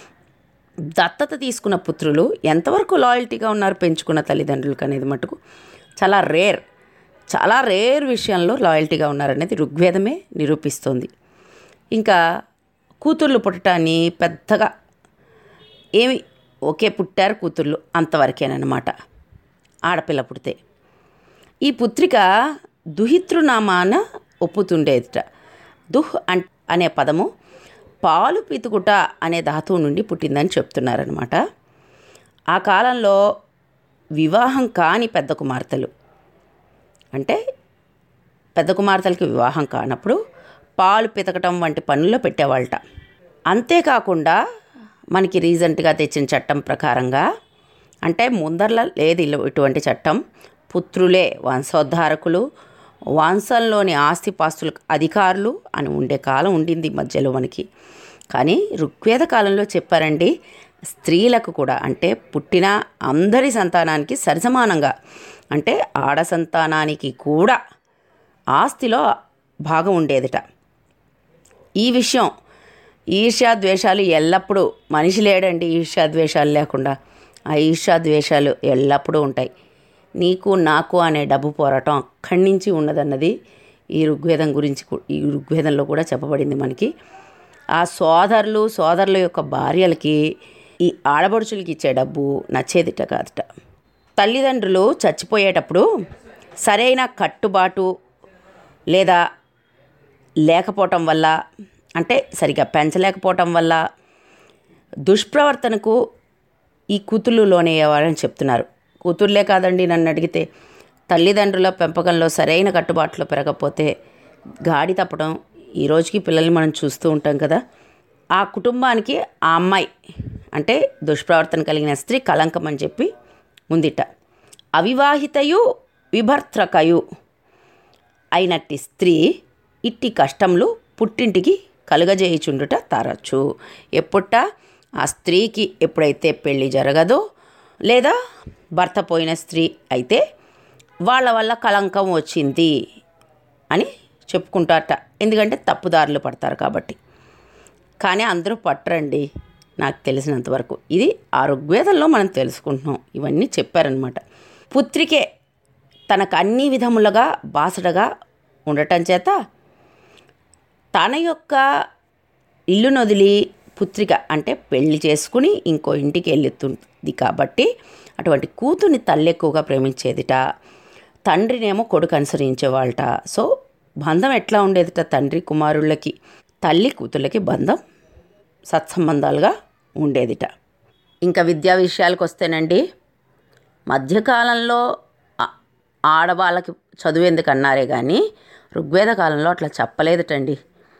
దత్తత తీసుకున్న పుత్రులు ఎంతవరకు లాయల్టీగా ఉన్నారు పెంచుకున్న తల్లిదండ్రులకు అనేది మటుకు చాలా రేర్ చాలా రేర్ విషయంలో లాయల్టీగా ఉన్నారనేది ఋగ్వేదమే నిరూపిస్తోంది ఇంకా కూతుర్లు పుట్టడాన్ని పెద్దగా ఏమి ఒకే పుట్టారు కూతుర్లు అంతవరకేనమాట ఆడపిల్ల పుడితే ఈ పుత్రిక దుహితృనామాన ఒప్పుతుండేదిట దుహ్ అన్ అనే పదము పాలు పితుకుట అనే ధాతువు నుండి పుట్టిందని చెప్తున్నారనమాట ఆ కాలంలో వివాహం కాని పెద్ద కుమార్తెలు అంటే పెద్ద కుమార్తెలకి వివాహం కానప్పుడు పాలు పితకటం వంటి పనుల్లో పెట్టేవాళ్ళట అంతేకాకుండా మనకి రీసెంట్గా తెచ్చిన చట్టం ప్రకారంగా అంటే ముందరలా లేదు ఇలా ఇటువంటి చట్టం పుత్రులే వంశోద్ధారకులు వంశంలోని ఆస్తిపాస్తులకు అధికారులు అని ఉండే కాలం ఉండింది మధ్యలో మనకి కానీ ఋగ్వేద కాలంలో చెప్పారండి స్త్రీలకు కూడా అంటే పుట్టిన అందరి సంతానానికి సరిసమానంగా అంటే ఆడ సంతానానికి కూడా ఆస్తిలో భాగం ఉండేదిట ఈ విషయం ఈర్ష్యాద్వేషాలు ఎల్లప్పుడూ మనిషి లేడండి ఈర్ష్యాద్వేషాలు లేకుండా ఆ ఈర్ష్యాద్వేషాలు ఎల్లప్పుడూ ఉంటాయి నీకు నాకు అనే డబ్బు పోరాటం అక్కడి నుంచి ఉన్నదన్నది ఈ ఋగ్వేదం గురించి కూ- ఈ ఋగ్వేదంలో కూడా చెప్పబడింది మనకి ఆ సోదరులు సోదరుల యొక్క భార్యలకి ఈ ఆడపడుచులకి ఇచ్చే డబ్బు నచ్చేదిట కాదుట తల్లిదండ్రులు చచ్చిపోయేటప్పుడు సరైన కట్టుబాటు లేదా లేకపోవటం వల్ల అంటే సరిగా పెంచలేకపోవటం వల్ల దుష్ప్రవర్తనకు ఈ కూతుళ్ళు లోనయ్యేవారని చెప్తున్నారు కూతుర్లే కాదండి నన్ను అడిగితే తల్లిదండ్రుల పెంపకంలో సరైన కట్టుబాట్లు పెరగకపోతే గాడి తప్పడం ఈ రోజుకి పిల్లల్ని మనం చూస్తూ ఉంటాం కదా ఆ కుటుంబానికి ఆ అమ్మాయి అంటే దుష్ప్రవర్తన కలిగిన స్త్రీ కలంకం అని చెప్పి ముందిట అవివాహితయు విభర్త్రకయు అయినట్టి స్త్రీ ఇట్టి కష్టములు పుట్టింటికి కలుగజేయుచుండుట తరచు ఎప్పుట ఆ స్త్రీకి ఎప్పుడైతే పెళ్లి జరగదో లేదా భర్త పోయిన స్త్రీ అయితే వాళ్ళ వల్ల కళంకం వచ్చింది అని చెప్పుకుంటారట ఎందుకంటే తప్పుదారులు పడతారు కాబట్టి కానీ అందరూ పట్టరండి నాకు తెలిసినంతవరకు ఇది ఆ ఋగ్వేదంలో మనం తెలుసుకుంటున్నాం ఇవన్నీ చెప్పారనమాట పుత్రికే తనకు అన్ని విధములుగా బాసడగా ఉండటం చేత తన యొక్క ఇల్లును వదిలి పుత్రిక అంటే పెళ్లి చేసుకుని ఇంకో ఇంటికి వెళ్తుంది కాబట్టి అటువంటి కూతుర్ని తల్లి ఎక్కువగా ప్రేమించేదిట తండ్రినేమో కొడుకు అనుసరించేవాళ్ళట సో బంధం ఎట్లా ఉండేదిట తండ్రి కుమారుళ్ళకి తల్లి కూతుళ్ళకి బంధం సత్సంబంధాలుగా ఉండేదిట ఇంకా విద్యా విషయాలకు వస్తేనండి మధ్యకాలంలో ఆ- ఆడవాళ్ళకి చదువు ఎందుకు అన్నారే కానీ ఋగ్వేద కాలంలో అట్లా చెప్పలేదటండి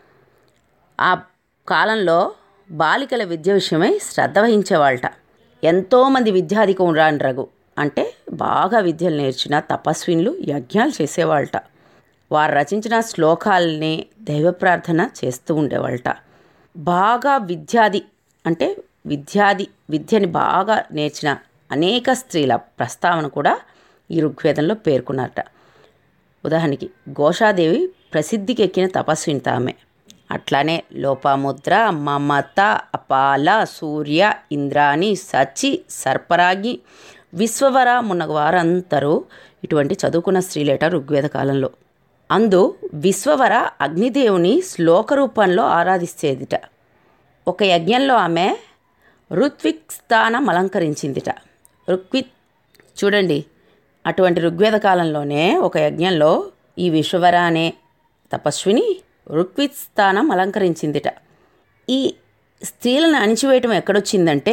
ఆ కాలంలో బాలికల విద్య విషయమై శ్రద్ధ వహించేవాళ్ళట ఎంతోమంది విద్యాధికం రఘు అంటే బాగా విద్యలు నేర్చిన తపస్వినులు యజ్ఞాలు చేసేవాళ్ళట వారు రచించిన శ్లోకాలని దైవ ప్రార్థన చేస్తూ ఉండేవాళ్ళట బాగా విద్యాది అంటే విద్యాది విద్యని బాగా నేర్చిన అనేక స్త్రీల ప్రస్తావన కూడా ఈ ఋగ్వేదంలో పేర్కొన్నారట ఉదాహరణకి ఘోషాదేవి ప్రసిద్ధికి ఎక్కిన తపస్విని ఆమె అట్లానే లోపాముద్ర మమత అపాల సూర్య ఇంద్రాణి సచి సర్పరాగి విశ్వవర మున్న వారందరూ ఇటువంటి చదువుకున్న స్త్రీలేట ఋగ్వేద కాలంలో అందు విశ్వవర అగ్నిదేవుని శ్లోక రూపంలో ఆరాధిస్తేదిట ఒక యజ్ఞంలో ఆమె ఋత్విక్ స్థానం అలంకరించిందిట ఋక్విత్ చూడండి అటువంటి ఋగ్వేద కాలంలోనే ఒక యజ్ఞంలో ఈ విశ్వవర అనే తపస్విని ఋక్విత్ స్థానం అలంకరించిందిట ఈ స్త్రీలను అణిచివేయటం ఎక్కడొచ్చిందంటే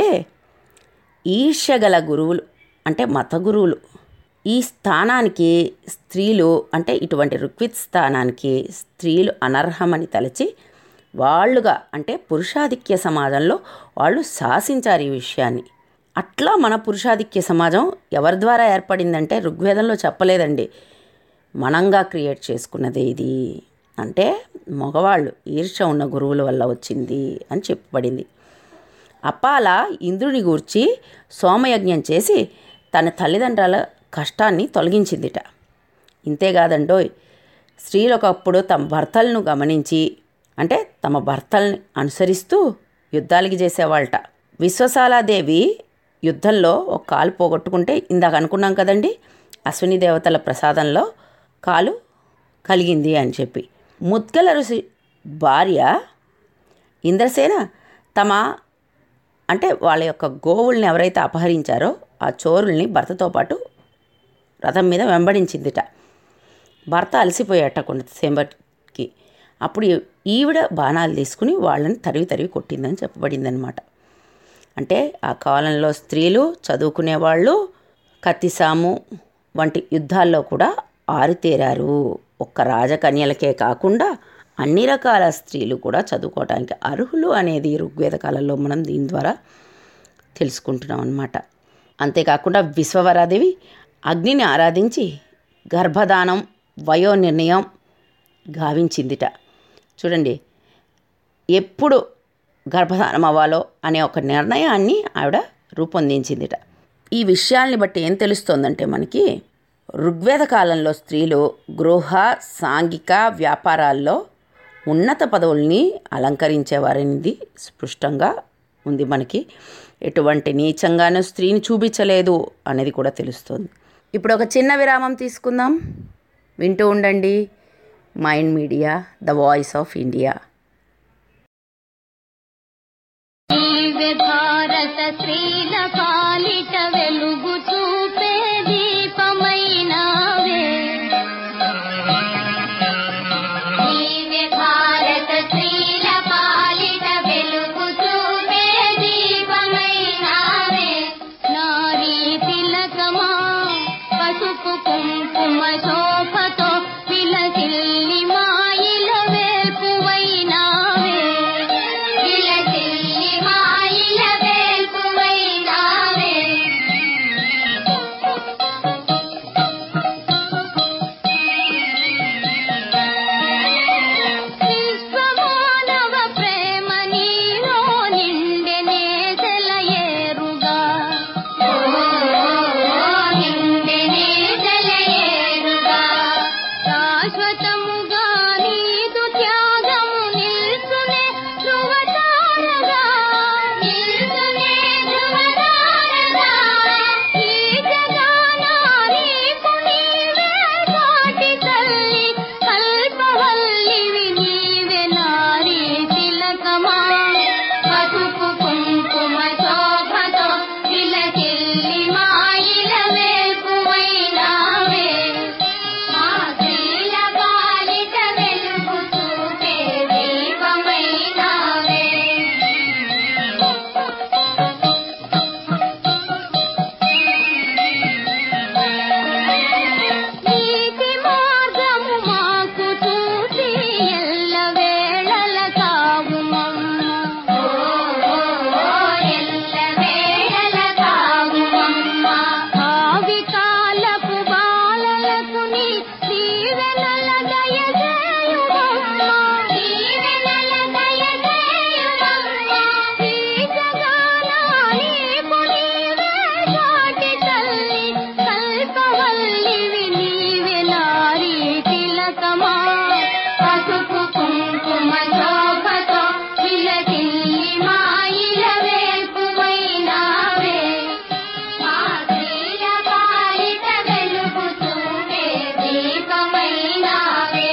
ఈర్ష్యగల గురువులు అంటే మత గురువులు ఈ స్థానానికి స్త్రీలు అంటే ఇటువంటి ఋక్విత్ స్థానానికి స్త్రీలు అనర్హమని తలచి వాళ్ళుగా అంటే పురుషాధిక్య సమాజంలో వాళ్ళు శాసించారు ఈ విషయాన్ని అట్లా మన పురుషాధిక్య సమాజం ఎవరి ద్వారా ఏర్పడిందంటే ఋగ్వేదంలో చెప్పలేదండి మనంగా క్రియేట్ చేసుకున్నదే ఇది అంటే మగవాళ్ళు ఈర్ష ఉన్న గురువుల వల్ల వచ్చింది అని చెప్పబడింది అపాల ఇంద్రుని గూర్చి సోమయజ్ఞం చేసి తన తల్లిదండ్రుల కష్టాన్ని తొలగించిందిట ఇంతేకాదండోయ్ స్త్రీలు ఒకప్పుడు తమ భర్తలను గమనించి అంటే తమ భర్తల్ని అనుసరిస్తూ యుద్ధాలకి చేసేవాళ్ళట విశ్వశాలాదేవి యుద్ధంలో ఒక కాలు పోగొట్టుకుంటే ఇందాక అనుకున్నాం కదండి అశ్విని దేవతల ప్రసాదంలో కాలు కలిగింది అని చెప్పి ముద్గల ఋషి భార్య ఇంద్రసేన తమ అంటే వాళ్ళ యొక్క గోవుల్ని ఎవరైతే అపహరించారో ఆ చోరుల్ని భర్తతో పాటు రథం మీద వెంబడించిందిట భర్త అలసిపోయాట కొంతసేపటికి అప్పుడు ఈవిడ బాణాలు తీసుకుని వాళ్ళని తరివి తరివి కొట్టిందని చెప్పబడిందనమాట అంటే ఆ కాలంలో స్త్రీలు చదువుకునేవాళ్ళు కత్తిసాము వంటి యుద్ధాల్లో కూడా ఆరితేరారు ఒక్క రాజకన్యలకే కాకుండా అన్ని రకాల స్త్రీలు కూడా చదువుకోవడానికి అర్హులు అనేది ఋగ్వేద కాలంలో మనం దీని ద్వారా తెలుసుకుంటున్నాం అన్నమాట అంతేకాకుండా విశ్వవరాదేవి అగ్నిని ఆరాధించి గర్భధానం వయో నిర్ణయం గావించిందిట చూడండి ఎప్పుడు గర్భధానం అవ్వాలో అనే ఒక నిర్ణయాన్ని ఆవిడ రూపొందించిందిట ఈ విషయాల్ని బట్టి ఏం తెలుస్తోందంటే మనకి ఋగ్వేద కాలంలో స్త్రీలు గృహ సాంఘిక వ్యాపారాల్లో ఉన్నత పదవుల్ని అలంకరించేవారనేది స్పష్టంగా ఉంది మనకి ఎటువంటి నీచంగానూ స్త్రీని చూపించలేదు అనేది కూడా తెలుస్తుంది ఇప్పుడు ఒక చిన్న విరామం తీసుకుందాం వింటూ ఉండండి Mind Media the voice of India నీవే భారత స్త్రీల పాలిట వెలుగు చూపే దీపమైనావే నీవే భారత స్త్రీల పాలిట వెలుగు చూపే దీపమైనావే నారీ తిలకమా పసుపు కుంకుమ శోభతో విలసిల్లి మాయిల వేల్పువైనావే విలసిల్లి మాయిల వేల్పువైనావే విశ్వమానవ ప్రేమ నీలో నిండెనే సెలయేరుగా నిండెనే సెలయేరుగా శాశ్వతముగా నీదు త్యాగము నిల్చునే ధృవతారగా నిల్చునే ధృవతారగా ఈ జగాన నీకు నీవే సాటి తల్లి కల్పవల్లివి నీవే నారీ తిలకమా పసుపు కుంకుమ శోభతో విలకిల్లి మాయిల వేల్పువైనావే మా స్త్రీల పాలిట వెలుగు చూపే దీపమైనావే నీతి మార్గము మాకు చూసి ఎల్ల వేళల కావుమమ్మ ఎల్ల వేళల కావుమమ్మ ఆవి కాలపు బాలలకు నీ దీవెనల దయచేయుమమ్మ దీవెనల దయచేయుమమ్మ ఈ జగాన నీకు నీవే సాటి తల్లి కల్పవల్లివి నీవే నారీ తిలకమా పసుపు కుంకుమ శోభతో విలకిల్లి మాయిల వేల్పువైనావే మా స్త్రీల పాలిట వెలుగు చూపే దీపమైనావే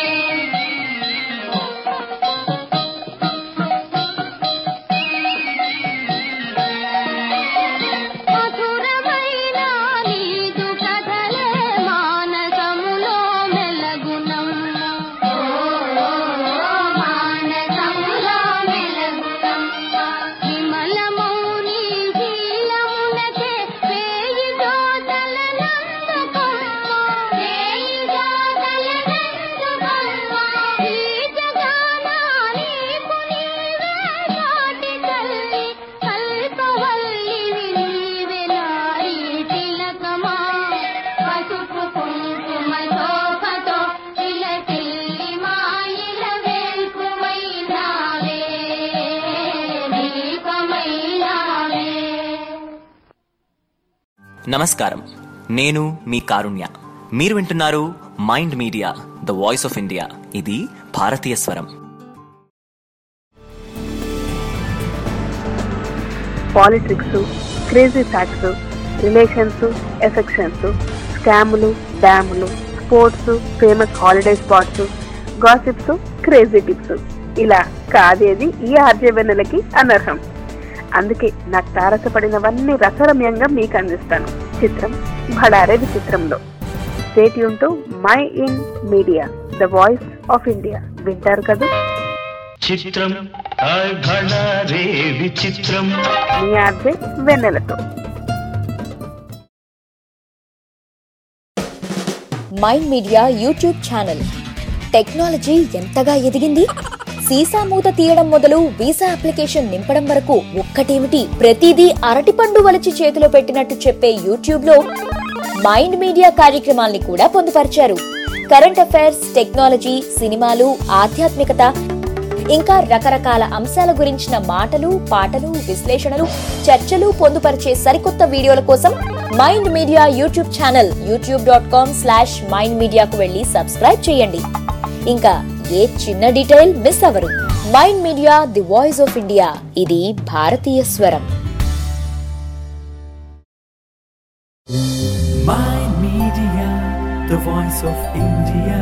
మధురమైన నీదు కథలే మానసములో మెలగునమ్మ మానసములో మెలగునమ్మ విమలమౌని శీలమునకే వేయి జోతల నందుకొమ్మ వేయి జోతల నందుకొమ్మ ఈ జగాన నీకు నీవే సాటి తల్లి కల్పవల్లివి నీవే నారీ తిలకమా పసుపు కుంకుమ శోభతో విలసిల్లి మాయిల వేల్పువైనావే దీపమైనావే నమస్కారం నేను మీ కారుణ్య మీరు వింటున్నారు Mind Media the voice of India ఇది భారతీయ స్వరం politics crazy facts relations affections స్కాములు డ్యాములు sports famous holiday spots gossips crazy tips ఇలా కాదేది ఈ ఆర్జవెన్నెలకి అనర్హం అందుకే నాకు తారసపడినవన్నీ రసరమ్యంగా మీకు అందిస్తాను చిత్రం భడారే విచిత్రంలో స్టేట్ యూన్ Mind Media the voice of India వింటారు కదా చిత్రం హాయ్ భళా రే విచిత్రం మీ ఆర్జే వెన్నెలతో Mind Media YouTube channel technology ఎంతగా ఎదిగింది సీసా మూత తీయడం మొదలు వీసా అప్లికేషన్ నింపడం వరకు ఒక్కటేమిటి ప్రతిదీ అరటిపండు వలిచి చేతిలో పెట్టినట్టు చెప్పే యూట్యూబ్ లో మైండ్ మీడియా కార్యక్రమాల్ని కూడా పొందుపరిచారు కరెంట్ అఫైర్స్ టెక్నాలజీ సినిమాలు ఆధ్యాత్మికత ఇంకా రకరకాల అంశాల గురించిన మాటలు పాటలు విశ్లేషణలు చర్చలు పొందుపరిచే సరికొత్త వీడియోల కోసం Mind Media YouTube channel YouTube dot com slash Mind మీడియాకు వెళ్ళి సబ్స్క్రైబ్ చేయండి ఇంకా ఏ చిన్న డీటెయిల్ మిస్ అవ్వరు Mind Media the voice of India ఇది భారతీయ స్వరం Mind Media, the voice of India.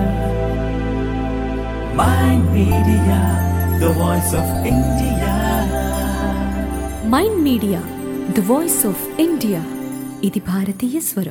Mind Media, the voice of India. Mind Media the voice of India ఇది భారతీయ స్వరం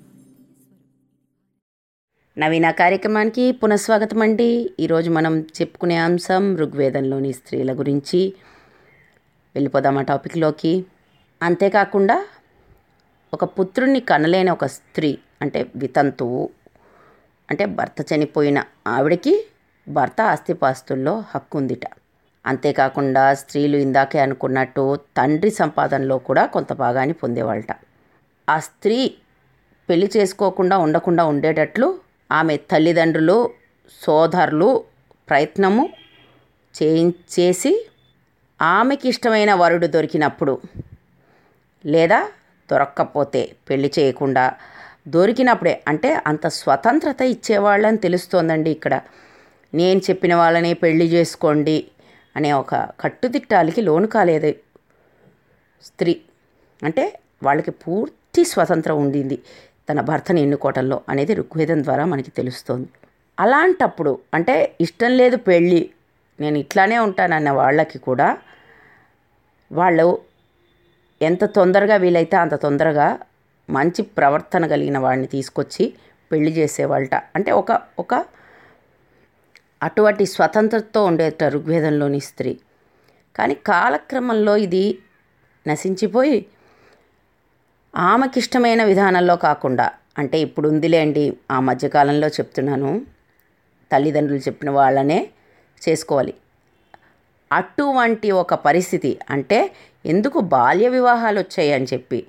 నవీన కార్యక్రమానికి పునఃస్వాగతం అండి ఈరోజు మనం చెప్పుకునే అంశం ఋగ్వేదంలోని స్త్రీల గురించి వెళ్ళిపోదాం ఆ టాపిక్లోకి అంతేకాకుండా ఒక పుత్రుణ్ణి కనలేని ఒక స్త్రీ అంటే వితంతువు అంటే భర్త చనిపోయిన ఆవిడకి భర్త ఆస్తిపాస్తుల్లో హక్కు ఉందిట అంతేకాకుండా స్త్రీలు ఇందాకే అనుకున్నట్టు తండ్రి సంపాదనలో కూడా కొంత భాగాన్ని పొందేవాళ్ళట ఆ స్త్రీ పెళ్లి చేసుకోకుండా ఉండకుండా ఉండేటట్లు ఆమె తల్లిదండ్రులు సోదరులు ప్రయత్నము చేయించేసి ఆమెకి ఇష్టమైన వరుడు దొరికినప్పుడు లేదా దొరక్కపోతే పెళ్లి చేయకుండా దొరికినప్పుడే అంటే అంత స్వతంత్రత ఇచ్చేవాళ్ళని తెలుస్తోందండి ఇక్కడ నేను చెప్పిన వాళ్ళనే పెళ్లి చేసుకోండి అనే ఒక కట్టుదిట్టాలకి లోను కాలేదు స్త్రీ అంటే వాళ్ళకి పూర్తి స్వతంత్రం ఉండింది తన భర్తని ఎన్నుకోవటంలో అనేది ఋగ్వేదం ద్వారా మనకి తెలుస్తోంది అలాంటప్పుడు అంటే ఇష్టం లేదు పెళ్ళి నేను ఇట్లానే ఉంటానన్న వాళ్ళకి కూడా వాళ్ళు ఎంత తొందరగా వీలైతే అంత తొందరగా మంచి ప్రవర్తన కలిగిన వాడిని తీసుకొచ్చి పెళ్లి చేసేవాళ్ళట అంటే ఒక ఒక అటువంటి స్వతంత్రతతో ఉండేట ఋగ్వేదంలోని స్త్రీ కానీ కాలక్రమంలో ఇది నశించిపోయి ఆమెకిష్టమైన విధానంలో కాకుండా అంటే ఇప్పుడు ఉందిలేండి ఆ మధ్యకాలంలో చెప్తున్నాను తల్లిదండ్రులు చెప్పిన వాళ్ళనే చేసుకోవాలి అటువంటి ఒక పరిస్థితి అంటే ఎందుకు బాల్య వివాహాలు వచ్చాయి అని చెప్పి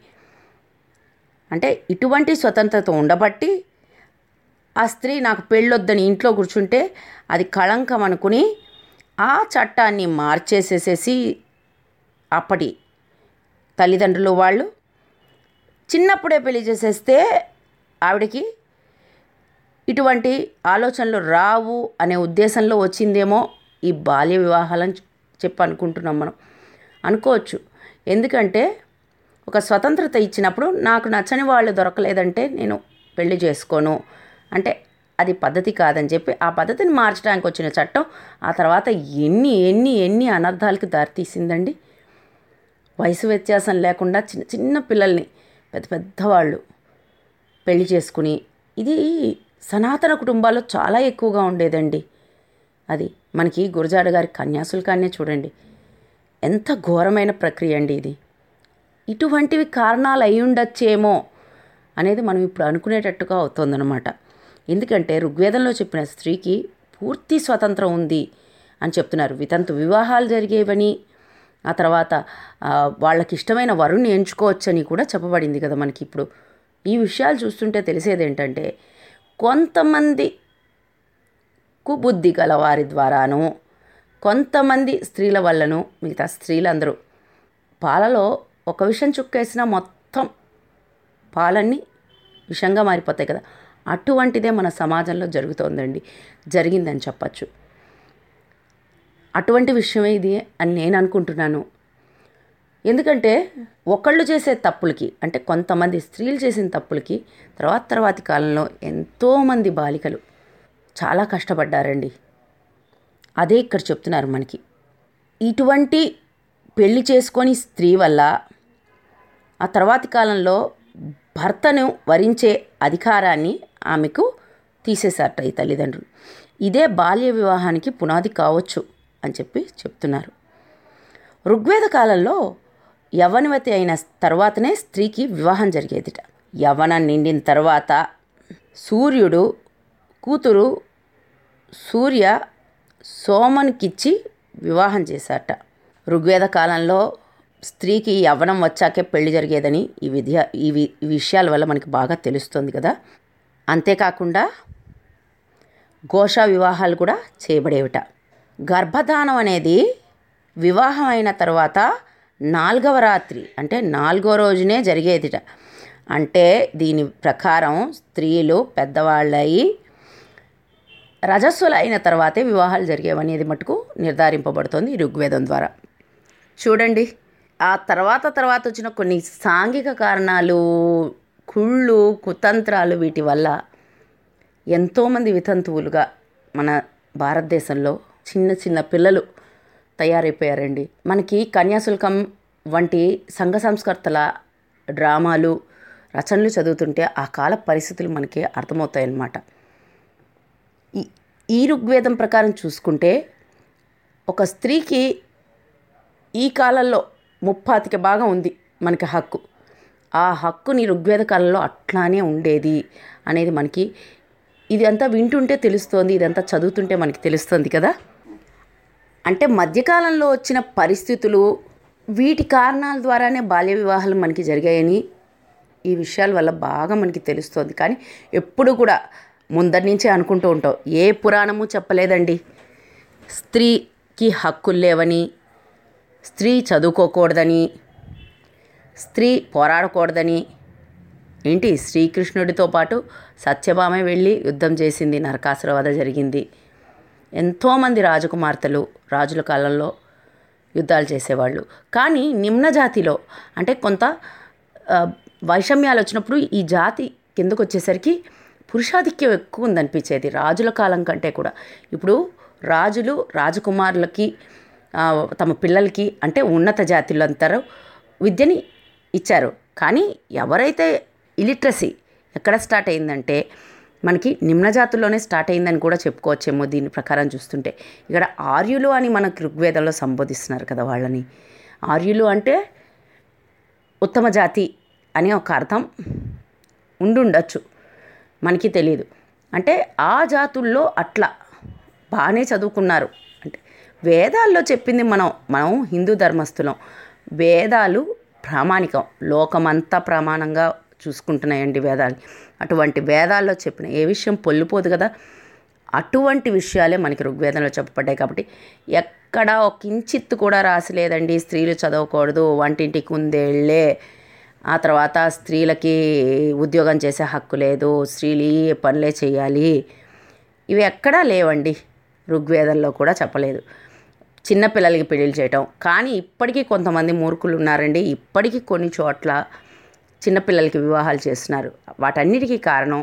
అంటే ఇటువంటి స్వతంత్రత ఉండబట్టి ఆ స్త్రీ నాకు పెళ్ళొద్దని ఇంట్లో కూర్చుంటే అది కళంకం అనుకుని ఆ చట్టాన్ని మార్చేసేసేసి అప్పటి తల్లిదండ్రులు వాళ్ళు చిన్నప్పుడే పెళ్లి చేసేస్తే ఆవిడకి ఇటువంటి ఆలోచనలు రావు అనే ఉద్దేశంలో వచ్చిందేమో ఈ బాల్య వివాహాలని చెప్పి అనుకుంటున్నాం మనం అనుకోవచ్చు ఎందుకంటే ఒక స్వతంత్రత ఇచ్చినప్పుడు నాకు నచ్చని వాళ్ళు దొరకలేదంటే నేను పెళ్లి చేసుకోను అంటే అది పద్ధతి కాదని చెప్పి ఆ పద్ధతిని మార్చడానికి వచ్చిన చట్టం ఆ తర్వాత ఎన్ని ఎన్ని ఎన్ని అనర్థాలకు దారితీసిందండి వయసు వ్యత్యాసం లేకుండా చిన్న చిన్న పిల్లల్ని పెద్ద పెద్దవాళ్ళు పెళ్లి చేసుకుని ఇది సనాతన కుటుంబాల్లో చాలా ఎక్కువగా ఉండేదండి అది మనకి గురజాడ గారి కన్యాసులకాన్నే చూడండి ఎంత ఘోరమైన ప్రక్రియ అండి ఇది ఇటువంటివి కారణాలు అయి ఉండొచ్చేమో అనేది మనం ఇప్పుడు అనుకునేటట్టుగా అవుతుందన్నమాట ఎందుకంటే ఋగ్వేదంలో చెప్పిన స్త్రీకి పూర్తి స్వతంత్రం ఉంది అని చెప్తున్నారు వితంతు వివాహాలు జరిగేవని ఆ తర్వాత ఆ, వాళ్ళకి ఇష్టమైన వరుణ్ణి ఎంచుకోవచ్చని కూడా చెప్పబడింది కదా మనకి ఇప్పుడు ఈ విషయాలు చూస్తుంటే తెలిసేది ఏంటంటే కొంతమంది కుబుద్ధి గల వారి ద్వారాను కొంతమంది స్త్రీల వల్లను మిగతా స్త్రీలందరూ పాలలో ఒక విషం చుక్కేసినా మొత్తం పాలన్నీ విషంగా మారిపోతాయి కదా అటువంటిదే మన సమాజంలో జరుగుతోందండి జరిగిందని చెప్పచ్చు అటువంటి విషయమే ఇది అని నేను అనుకుంటున్నాను ఎందుకంటే ఒకళ్ళు చేసే తప్పులకి అంటే కొంతమంది స్త్రీలు చేసిన తప్పులకి తర్వాత తర్వాతి కాలంలో ఎంతోమంది బాలికలు చాలా కష్టపడ్డారండి అదే ఇక్కడ చెప్తున్నారు మనకి ఇటువంటి పెళ్లి చేసుకొని స్త్రీ వల్ల ఆ తర్వాతి కాలంలో భర్తను వరించే అధికారాన్ని ఆమెకు తీసేశారట ఈ తల్లిదండ్రులు ఇదే బాల్య వివాహానికి పునాది కావచ్చు అని చెప్పి చెప్తున్నారు ఋగ్వేద కాలంలో యవ్వనవతి అయిన తర్వాతనే స్త్రీకి వివాహం జరిగేదిట యవ్వనం నిండిన తర్వాత సూర్యుడు కూతురు సూర్య సోమనికిచ్చి వివాహం చేశారట ఋగ్వేద కాలంలో స్త్రీకి యవ్వనం వచ్చాకే పెళ్లి జరిగేదని ఈ విద్య ఈ వి- ఈ విషయాల వల్ల మనకి బాగా తెలుస్తుంది కదా అంతేకాకుండా ఘోష వివాహాలు కూడా చేయబడేవిట గర్భధానం అనేది వివాహం అయిన తర్వాత నాలుగవ రాత్రి అంటే నాలుగో రోజునే జరిగేదిట అంటే దీని ప్రకారం స్త్రీలు పెద్దవాళ్ళయి రజస్సులు అయిన తర్వాతే వివాహాలు జరిగేవనేది మటుకు నిర్ధారింపబడుతోంది ఈ ఋగ్వేదం ద్వారా చూడండి ఆ తర్వాత తర్వాత వచ్చిన కొన్ని సాంఘిక కారణాలు కుళ్ళు కుతంత్రాలు వీటి వల్ల ఎంతోమంది వితంతువులుగా మన భారతదేశంలో చిన్న చిన్న పిల్లలు తయారైపోయారండి మనకి కన్యాశుల్కం వంటి సంఘ సంస్కర్తల డ్రామాలు రచనలు చదువుతుంటే ఆ కాల పరిస్థితులు మనకి అర్థమవుతాయన్నమాట ఈ ఈ ఋగ్వేదం ప్రకారం చూసుకుంటే ఒక స్త్రీకి ఈ కాలంలో ముప్పాతిక భాగం ఉంది మనకి హక్కు ఆ హక్కుని ఋగ్వేద కాలంలో అట్లానే ఉండేది అనేది మనకి ఇది అంతా వింటుంటే తెలుస్తోంది ఇదంతా చదువుతుంటే మనకి తెలుస్తుంది కదా అంటే మధ్యకాలంలో వచ్చిన పరిస్థితులు వీటి కారణాల ద్వారానే బాల్య వివాహాలు మనకి జరిగాయని ఈ విషయాల వల్ల బాగా మనకి తెలుస్తుంది కానీ ఎప్పుడు కూడా ముందరి నుంచే అనుకుంటూ ఉంటాం ఏ పురాణము చెప్పలేదండి స్త్రీకి హక్కులు లేవని స్త్రీ చదువుకోకూడదని స్త్రీ పోరాడకూడదని ఏంటి శ్రీకృష్ణుడితో పాటు సత్యభామ వెళ్ళి యుద్ధం చేసింది నరకాసుర వధ జరిగింది ఎంతోమంది రాజకుమార్తెలు రాజుల కాలంలో యుద్ధాలు చేసేవాళ్ళు కానీ నిమ్న జాతిలో అంటే కొంత ఆ, వైషమ్యాలు వచ్చినప్పుడు ఈ జాతి కిందకు వచ్చేసరికి పురుషాధిక్యం ఎక్కువ ఉందనిపించేది రాజుల కాలం కంటే కూడా ఇప్పుడు రాజులు రాజకుమారులకి ఆ, తమ పిల్లలకి అంటే ఉన్నత జాతిలో అంటారు విద్యని ఇచ్చారు కానీ ఎవరైతే ఇలిటరసీ ఎక్కడ స్టార్ట్ అయిందంటే మనకి నిమ్న జాతుల్లోనే స్టార్ట్ అయిందని కూడా చెప్పుకోవచ్చేమో దీని ప్రకారం చూస్తుంటే ఇక్కడ ఆర్యులు అని మనకి ఋగ్వేదంలో సంబోధిస్తున్నారు కదా వాళ్ళని ఆర్యులు అంటే ఉత్తమ జాతి అని ఒక అర్థం ఉండుండొచ్చు మనకి తెలియదు అంటే ఆ జాతుల్లో అట్లా బాగానే చదువుకున్నారు అంటే వేదాల్లో చెప్పింది మనం మనం హిందూ ధర్మస్థులం వేదాలు ప్రామాణికం లోకమంతా ప్రమాణంగా చూసుకుంటున్నాయండి వేదాలు అటువంటి వేదాల్లో చెప్పిన ఏ విషయం పొల్లిపోదు కదా అటువంటి విషయాలే మనకి ఋగ్వేదంలో చెప్పబడ్డాయి కాబట్టి ఎక్కడ ఒక కించిత్తు కూడా రాసలేదండి స్త్రీలు చదవకూడదు వంటింటికి కుందేళ్ళే ఆ తర్వాత స్త్రీలకి ఉద్యోగం చేసే హక్కు లేదు స్త్రీలు ఈ పనులే చేయాలి ఇవి ఎక్కడా లేవండి ఋగ్వేదంలో కూడా చెప్పలేదు చిన్నపిల్లలకి పెళ్ళిళ్ళు చేయటం కానీ ఇప్పటికీ కొంతమంది మూర్ఖులు ఉన్నారండి ఇప్పటికీ కొన్ని చోట్ల చిన్నపిల్లలకి వివాహాలు చేస్తున్నారు వాటన్నిటికీ కారణం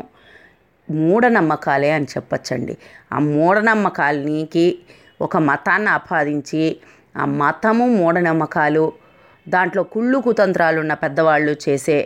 మూఢనమ్మకాలే అని చెప్పచ్చండి ఆ మూఢనమ్మకాలనికి ఒక మతాన్ని ఆపాదించి ఆ మతము మూఢనమ్మకాలు దాంట్లో కుళ్ళు కుతంత్రాలు ఉన్న పెద్దవాళ్ళు చేసే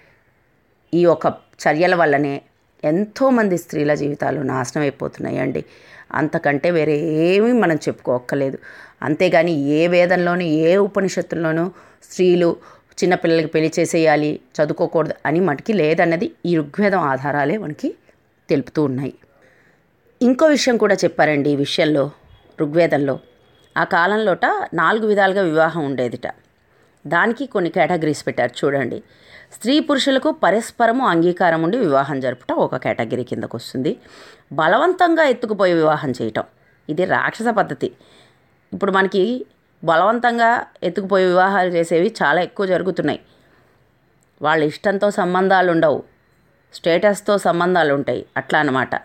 ఈ యొక్క చర్యల వల్లనే ఎంతోమంది స్త్రీల జీవితాలు నాశనం అయిపోతున్నాయండి అంతకంటే వేరే ఏమీ మనం చెప్పుకోక్కర్లేదు అంతేగాని ఏ వేదంలోనూ ఏ ఉపనిషత్తుల్లోనూ స్త్రీలు చిన్నపిల్లలకి పెళ్లి చేసేయాలి చదువుకోకూడదు అని మనకి లేదన్నది ఈ ఋగ్వేదం ఆధారాలే మనకి తెలుపుతూ ఉన్నాయి ఇంకో విషయం కూడా చెప్పారండి ఈ విషయంలో ఋగ్వేదంలో ఆ కాలంలోట నాలుగు విధాలుగా వివాహం ఉండేదిట దానికి కొన్ని కేటగిరీస్ పెట్టారు చూడండి స్త్రీ పురుషులకు పరస్పరము అంగీకారం ఉండి వివాహం జరుపుట ఒక కేటగిరీ కిందకు వస్తుంది బలవంతంగా ఎత్తుకుపోయి వివాహం చేయటం ఇది రాక్షస పద్ధతి ఇప్పుడు మనకి బలవంతంగా ఎత్తుకుపోయి వివాహాలు చేసేవి చాలా ఎక్కువ జరుగుతున్నాయి వాళ్ళ ఇష్టంతో సంబంధాలు ఉండవు స్టేటస్తో సంబంధాలు ఉంటాయి అట్లా అన్నమాట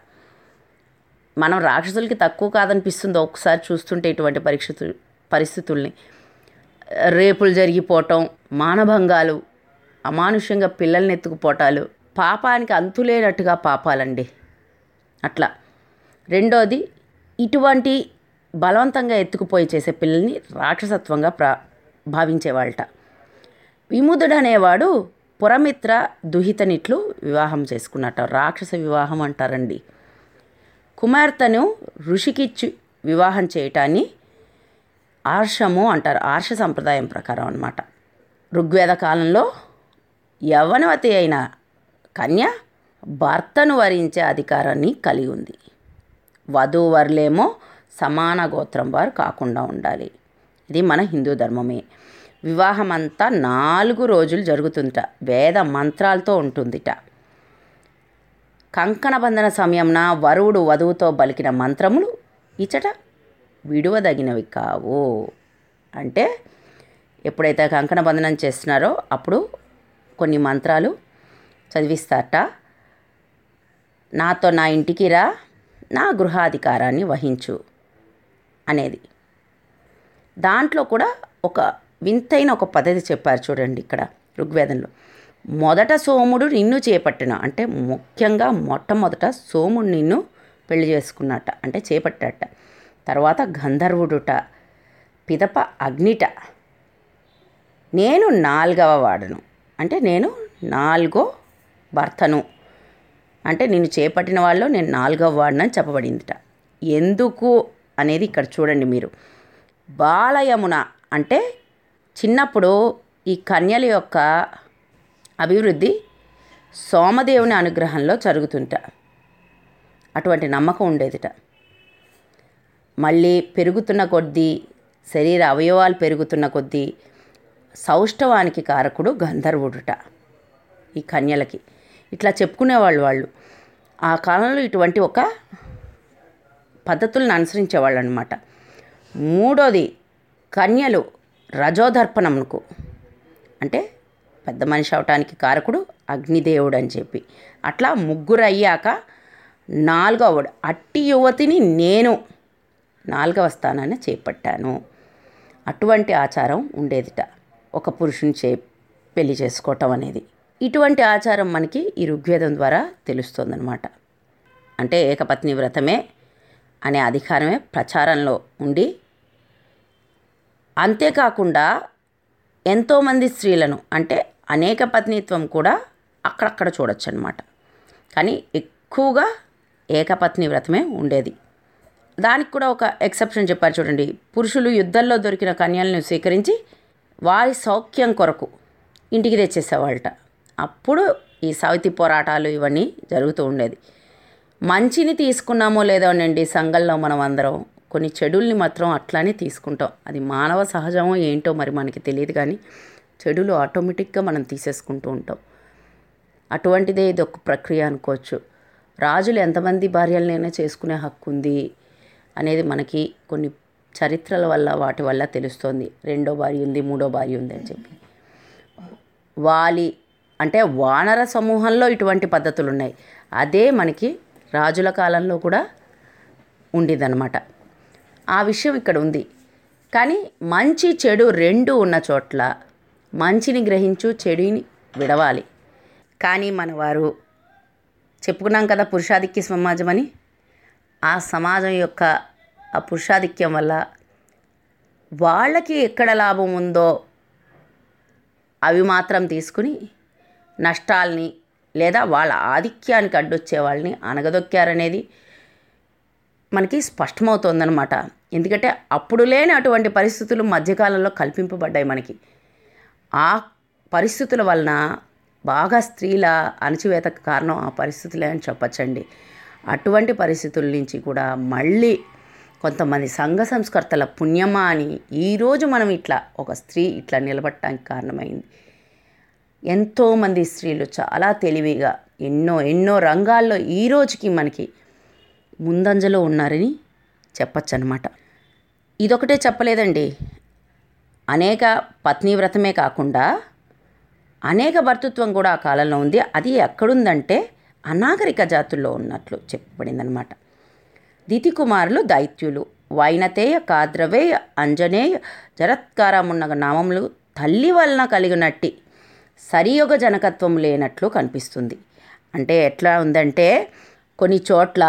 మనం రాక్షసులకి తక్కువ కాదనిపిస్తుంది ఒకసారి చూస్తుంటే ఇటువంటి పరీక్షతు పరిస్థితుల్ని రేపులు జరిగిపోవటం మానభంగాలు అమానుష్యంగా పిల్లల్ని ఎత్తుకుపోవటాలు పాపానికి అంతులేనట్టుగా పాపాలండి అట్లా రెండోది ఇటువంటి బలవంతంగా ఎత్తుకుపోయి చేసే పిల్లల్ని రాక్షసత్వంగా ప్రా భావించేవాళ్ళట విముదుడు అనేవాడు పురమిత్ర దుహితనిట్లు వివాహం చేసుకున్నట్ట రాక్షస వివాహం అంటారండి కుమార్తెను ఋషికిచ్చి వివాహం చేయటాన్ని ఆర్షము అంటారు ఆర్ష సంప్రదాయం ప్రకారం అన్నమాట ఋగ్వేద కాలంలో యవ్వనవతి అయిన కన్య భర్తను వరించే అధికారాన్ని కలిగి ఉంది వధూవరులేమో సమాన గోత్రం వారు కాకుండా ఉండాలి ఇది మన హిందూ ధర్మమే వివాహం అంతా నాలుగు రోజులు జరుగుతుందిట వేద మంత్రాలతో ఉంటుందిట కంకణ బంధన సమయంన వరువుడు వధువుతో బలికిన మంత్రములు ఇచ్చట విడువదగినవి కావు అంటే ఎప్పుడైతే కంకణ బంధనం చేస్తున్నారో అప్పుడు కొన్ని మంత్రాలు చదివిస్తారట నాతో నా ఇంటికి రా నా గృహాధికారాన్ని వహించు అనేది దాంట్లో కూడా ఒక వింతైన ఒక పద్ధతి చెప్పారు చూడండి ఇక్కడ ఋగ్వేదంలో మొదట సోముడు నిన్ను చేపట్టిన అంటే ముఖ్యంగా మొట్టమొదట సోముడు నిన్ను పెళ్లి చేసుకున్నట్ట అంటే చేపట్టట తర్వాత గంధర్వుడుట పిదప అగ్నిట నేను నాలుగవ వాడను అంటే నేను నాలుగో భర్తను అంటే నేను చేపట్టిన వాళ్ళు నేను నాలుగవ వాడినని చెప్పబడిందిట ఎందుకు అనేది ఇక్కడ చూడండి మీరు బాలయమున అంటే చిన్నప్పుడు ఈ కన్యల యొక్క అభివృద్ధి సోమదేవుని అనుగ్రహంలో జరుగుతుంట అటువంటి నమ్మకం ఉండేదిట మళ్ళీ పెరుగుతున్న కొద్దీ శరీర అవయవాలు పెరుగుతున్న కొద్దీ సౌష్ఠవానికి కారకుడు గంధర్వుడుట ఈ కన్యలకి ఇట్లా చెప్పుకునేవాళ్ళు వాళ్ళు ఆ కాలంలో ఇటువంటి ఒక పద్ధతులను అనుసరించేవాళ్ళు అనమాట మూడోది కన్యలు రజోదర్పణమునకు అంటే పెద్ద మనిషి అవటానికి కారకుడు అగ్నిదేవుడు అని చెప్పి అట్లా ముగ్గురు అయ్యాక నాలుగవడు అట్టి యువతిని నేను నాలుగవ స్థానాన్ని చేపట్టాను అటువంటి ఆచారం ఉండేదిట ఒక పురుషుని చే పెళ్లి చేసుకోవటం అనేది ఇటువంటి ఆచారం మనకి ఈ ఋగ్వేదం ద్వారా తెలుస్తుందన్నమాట అంటే ఏకపత్ని వ్రతమే అనే అధికారమే ప్రచారంలో ఉండి అంతేకాకుండా ఎంతోమంది స్త్రీలను అంటే అనేక పత్నిత్వం కూడా అక్కడక్కడ చూడొచ్చు అనమాట కానీ ఎక్కువగా ఏకపత్ని వ్రతమే ఉండేది దానికి కూడా ఒక ఎక్సెప్షన్ చెప్పారు చూడండి పురుషులు యుద్ధంలో దొరికిన కన్యలను స్వీకరించి వారి సౌఖ్యం కొరకు ఇంటికి తెచ్చేసేవాళ్ళట అప్పుడు ఈ సావితి పోరాటాలు ఇవన్నీ జరుగుతూ ఉండేది మంచిని తీసుకున్నామో లేదోనండి సంఘంలో మనం అందరం కొన్ని చెడుల్ని మాత్రం అట్లానే తీసుకుంటాం అది మానవ సహజమో ఏంటో మరి మనకి తెలియదు కానీ చెడులు ఆటోమేటిక్గా మనం తీసేసుకుంటూ ఉంటాం అటువంటిదే ఇది ఒక ప్రక్రియ అనుకోవచ్చు రాజులు ఎంతమంది భార్యలనైనా చేసుకునే హక్కు ఉంది అనేది మనకి కొన్ని చరిత్రల వల్ల వాటి వల్ల తెలుస్తోంది రెండో భార్య ఉంది మూడో భార్య ఉంది అని చెప్పి వాలి అంటే వానర సమూహంలో ఇటువంటి పద్ధతులు ఉన్నాయి అదే మనకి రాజుల కాలంలో కూడా ఉండేదన్నమాట ఆ విషయం ఇక్కడ ఉంది కానీ మంచి చెడు రెండు ఉన్న చోట్ల మంచిని గ్రహించు చెడుని విడవాలి కానీ మన వారు చెప్పుకున్నాం కదా పురుషాధిక్య సమాజం అని ఆ సమాజం యొక్క ఆ పురుషాధిక్యం వల్ల వాళ్ళకి ఎక్కడ లాభం ఉందో అవి మాత్రం తీసుకుని నష్టాల్ని లేదా వాళ్ళ ఆధిక్యానికి అడ్డొచ్చే వాళ్ళని అనగదొక్కారనేది మనకి స్పష్టమవుతోందనమాట ఎందుకంటే అప్పుడు లేని అటువంటి పరిస్థితులు మధ్యకాలంలో కల్పింపబడ్డాయి మనకి ఆ పరిస్థితుల వలన బాగా స్త్రీల అణచివేతకు కారణం ఆ పరిస్థితులే అని చెప్పచ్చండి అటువంటి పరిస్థితుల నుంచి కూడా మళ్ళీ కొంతమంది సంఘ సంస్కర్తల పుణ్యమా అని ఈరోజు మనం ఇట్లా ఒక స్త్రీ ఇట్లా నిలబడటానికి కారణమైంది ఎంతోమంది స్త్రీలు చాలా తెలివిగా ఎన్నో ఎన్నో రంగాల్లో ఈ రోజుకి మనకి ముందంజలో ఉన్నారని చెప్పచ్చు అనమాట ఇదొకటే చెప్పలేదండి అనేక పత్ని వ్రతమే కాకుండా అనేక భర్తృత్వం కూడా ఆ కాలంలో ఉంది అది ఎక్కడుందంటే అనాగరిక జాతుల్లో ఉన్నట్లు చెప్పబడిందనమాట దితి కుమారులు దైత్యులు వైనతేయ కాద్రవేయ అంజనేయ జరత్కారమున్న నామములు తల్లి వలన కలిగినట్టి సరియోగ జనకత్వం లేనట్లు కనిపిస్తుంది అంటే ఎట్లా ఉందంటే కొన్ని చోట్ల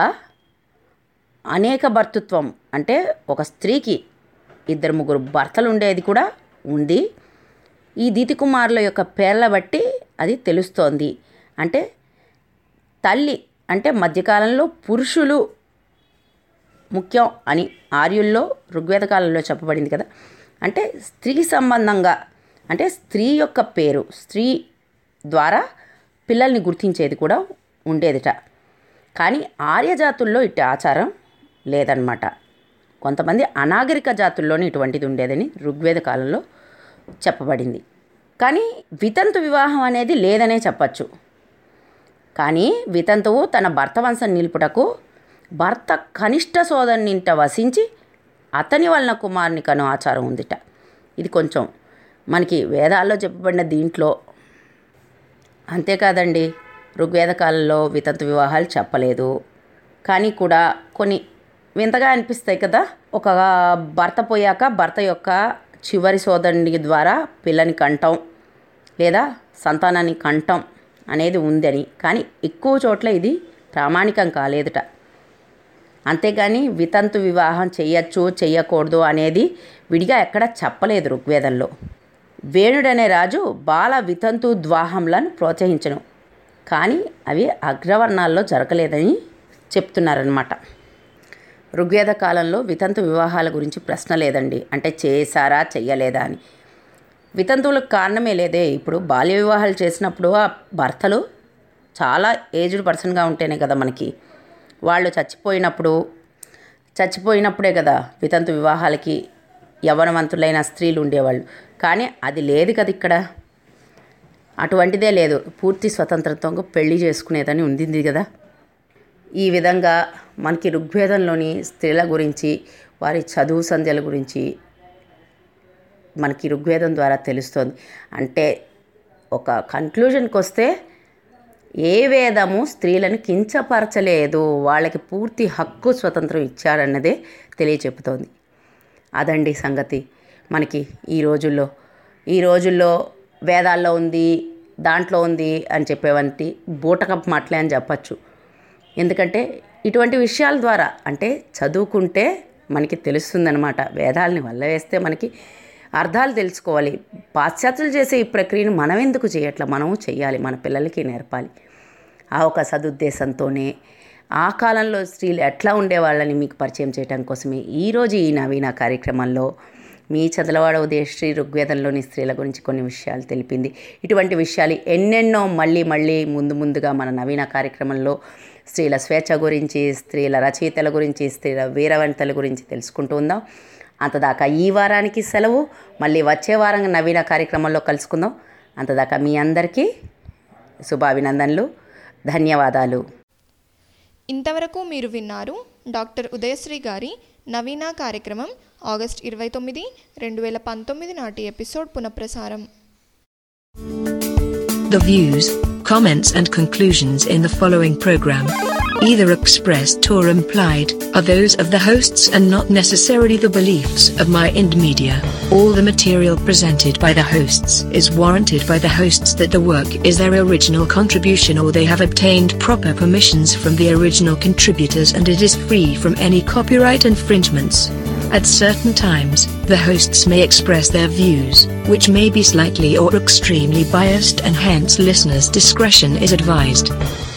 అనేక భర్తృత్వం అంటే ఒక స్త్రీకి ఇద్దరు ముగ్గురు భర్తలు ఉండేది కూడా ఉంది ఈ దితి కుమారుల యొక్క పేర్ల బట్టి అది తెలుస్తోంది అంటే తల్లి అంటే మధ్యకాలంలో పురుషులు ముఖ్యం అని ఆర్యుల్లో ఋగ్వేద కాలంలో చెప్పబడింది కదా అంటే స్త్రీ సంబంధంగా అంటే స్త్రీ యొక్క పేరు స్త్రీ ద్వారా పిల్లల్ని గుర్తించేది కూడా ఉండేదిట కానీ ఆర్యజాతుల్లో ఇట్టి ఆచారం లేదన్నమాట కొంతమంది అనాగరిక జాతుల్లోనే ఇటువంటిది ఉండేదని ఋగ్వేద కాలంలో చెప్పబడింది కానీ వితంతు వివాహం అనేది లేదనే చెప్పచ్చు కానీ వితంతువు తన భర్త వంశం నిలుపుటకు భర్త కనిష్ట సోదరునింట వసించి అతని వలన కుమారుని కను ఆచారం ఉందిట ఇది కొంచెం మనకి వేదాల్లో చెప్పబడిన దీంట్లో అంతేకాదండి ఋగ్వేద కాలంలో వితంతు వివాహాలు చెప్పలేదు కానీ కూడా కొన్ని వింతగా అనిపిస్తాయి కదా ఒక భర్త పోయాక భర్త యొక్క చివరి సోదరుని ద్వారా పిల్లని కంటం లేదా సంతానాన్ని కంటం అనేది ఉందని కానీ ఎక్కువ చోట్ల ఇది ప్రామాణికం కాలేదుట అంతేగాని వితంతు వివాహం చెయ్యొచ్చు చెయ్యకూడదు అనేది విడిగా ఎక్కడ చెప్పలేదు ఋగ్వేదంలో వేణుడనే రాజు బాల వితంతు ద్వాహంలను ప్రోత్సహించను కానీ అవి అగ్రవర్ణాల్లో జరగలేదని చెప్తున్నారనమాట ఋగ్వేద కాలంలో వితంతు వివాహాల గురించి ప్రశ్న లేదండి అంటే చేశారా చెయ్యలేదా అని వితంతువులకు కారణమే లేదే ఇప్పుడు బాల్య వివాహాలు చేసినప్పుడు ఆ భర్తలు చాలా ఏజ్డ్ పర్సన్గా ఉంటేనే కదా మనకి వాళ్ళు చచ్చిపోయినప్పుడు చచ్చిపోయినప్పుడే కదా వితంతు వివాహాలకి యవనవంతులైన స్త్రీలు ఉండేవాళ్ళు కానీ అది లేదు కదా ఇక్కడ అటువంటిదే లేదు పూర్తి స్వతంత్రత్వంగా పెళ్లి చేసుకునేదని ఉండింది కదా ఈ విధంగా మనకి ఋగ్వేదంలోని స్త్రీల గురించి వారి చదువు సంధ్యల గురించి మనకి ఋగ్వేదం ద్వారా తెలుస్తుంది అంటే ఒక కన్క్లూజన్కి వస్తే ఏ వేదము స్త్రీలను కించపరచలేదు వాళ్ళకి పూర్తి హక్కు స్వతంత్రం ఇచ్చారన్నదే తెలియచెప్పుతోంది అదండి సంగతి మనకి ఈ రోజుల్లో ఈ రోజుల్లో వేదాల్లో ఉంది దాంట్లో ఉంది అని చెప్పేవంటి బూటకపు మాటలే అని చెప్పచ్చు ఎందుకంటే ఇటువంటి విషయాల ద్వారా అంటే చదువుకుంటే మనకి తెలుస్తుందన్నమాట వేదాలని వల్ల వేస్తే మనకి అర్థాలు తెలుసుకోవాలి పాశ్చాత్యులు చేసే ఈ ప్రక్రియను మనం ఎందుకు చేయట్లా మనము చేయాలి మన పిల్లలకి నేర్పాలి ఆ ఒక సదుద్దేశంతోనే ఆ కాలంలో స్త్రీలు ఎట్లా ఉండేవాళ్ళని మీకు పరిచయం చేయడం కోసమే ఈరోజు ఈ నవీన కార్యక్రమంలో మీ చదలవాడ ఉదయశ్రీ ఋగ్వేదంలోని స్త్రీల గురించి కొన్ని విషయాలు తెలిపింది ఇటువంటి విషయాలు ఎన్నెన్నో మళ్ళీ మళ్ళీ ముందు ముందుగా మన నవీన కార్యక్రమంలో స్త్రీల స్వేచ్ఛ గురించి స్త్రీల రచయితల గురించి స్త్రీల వీరవంతల గురించి తెలుసుకుంటూ ఉందాం అంతదాకా ఈ వారానికి సెలవు మళ్ళీ వచ్చే వారం నవీన కార్యక్రమంలో కలుసుకుందాం అంతదాకా మీ అందరికీ శుభాభినందనలు ధన్యవాదాలు ఇంతవరకు మీరు విన్నారు డాక్టర్ ఉదయశ్రీ గారి నవీన కార్యక్రమం ఆగస్ట్ ఇరవై తొమ్మిది రెండు వేల పంతొమ్మిది నాటి ఎపిసోడ్ పునఃప్రసారం The views, comments, and conclusions in the following program, either expressed or implied, are those of the hosts and not necessarily the beliefs of My Ind Media. All the material presented by the hosts is warranted by the hosts that the work is their original contribution or they have obtained proper permissions from the original contributors and it is free from any copyright infringements. At certain times, the hosts may express their views, which may be slightly or extremely biased, and hence listeners' discretion is advised.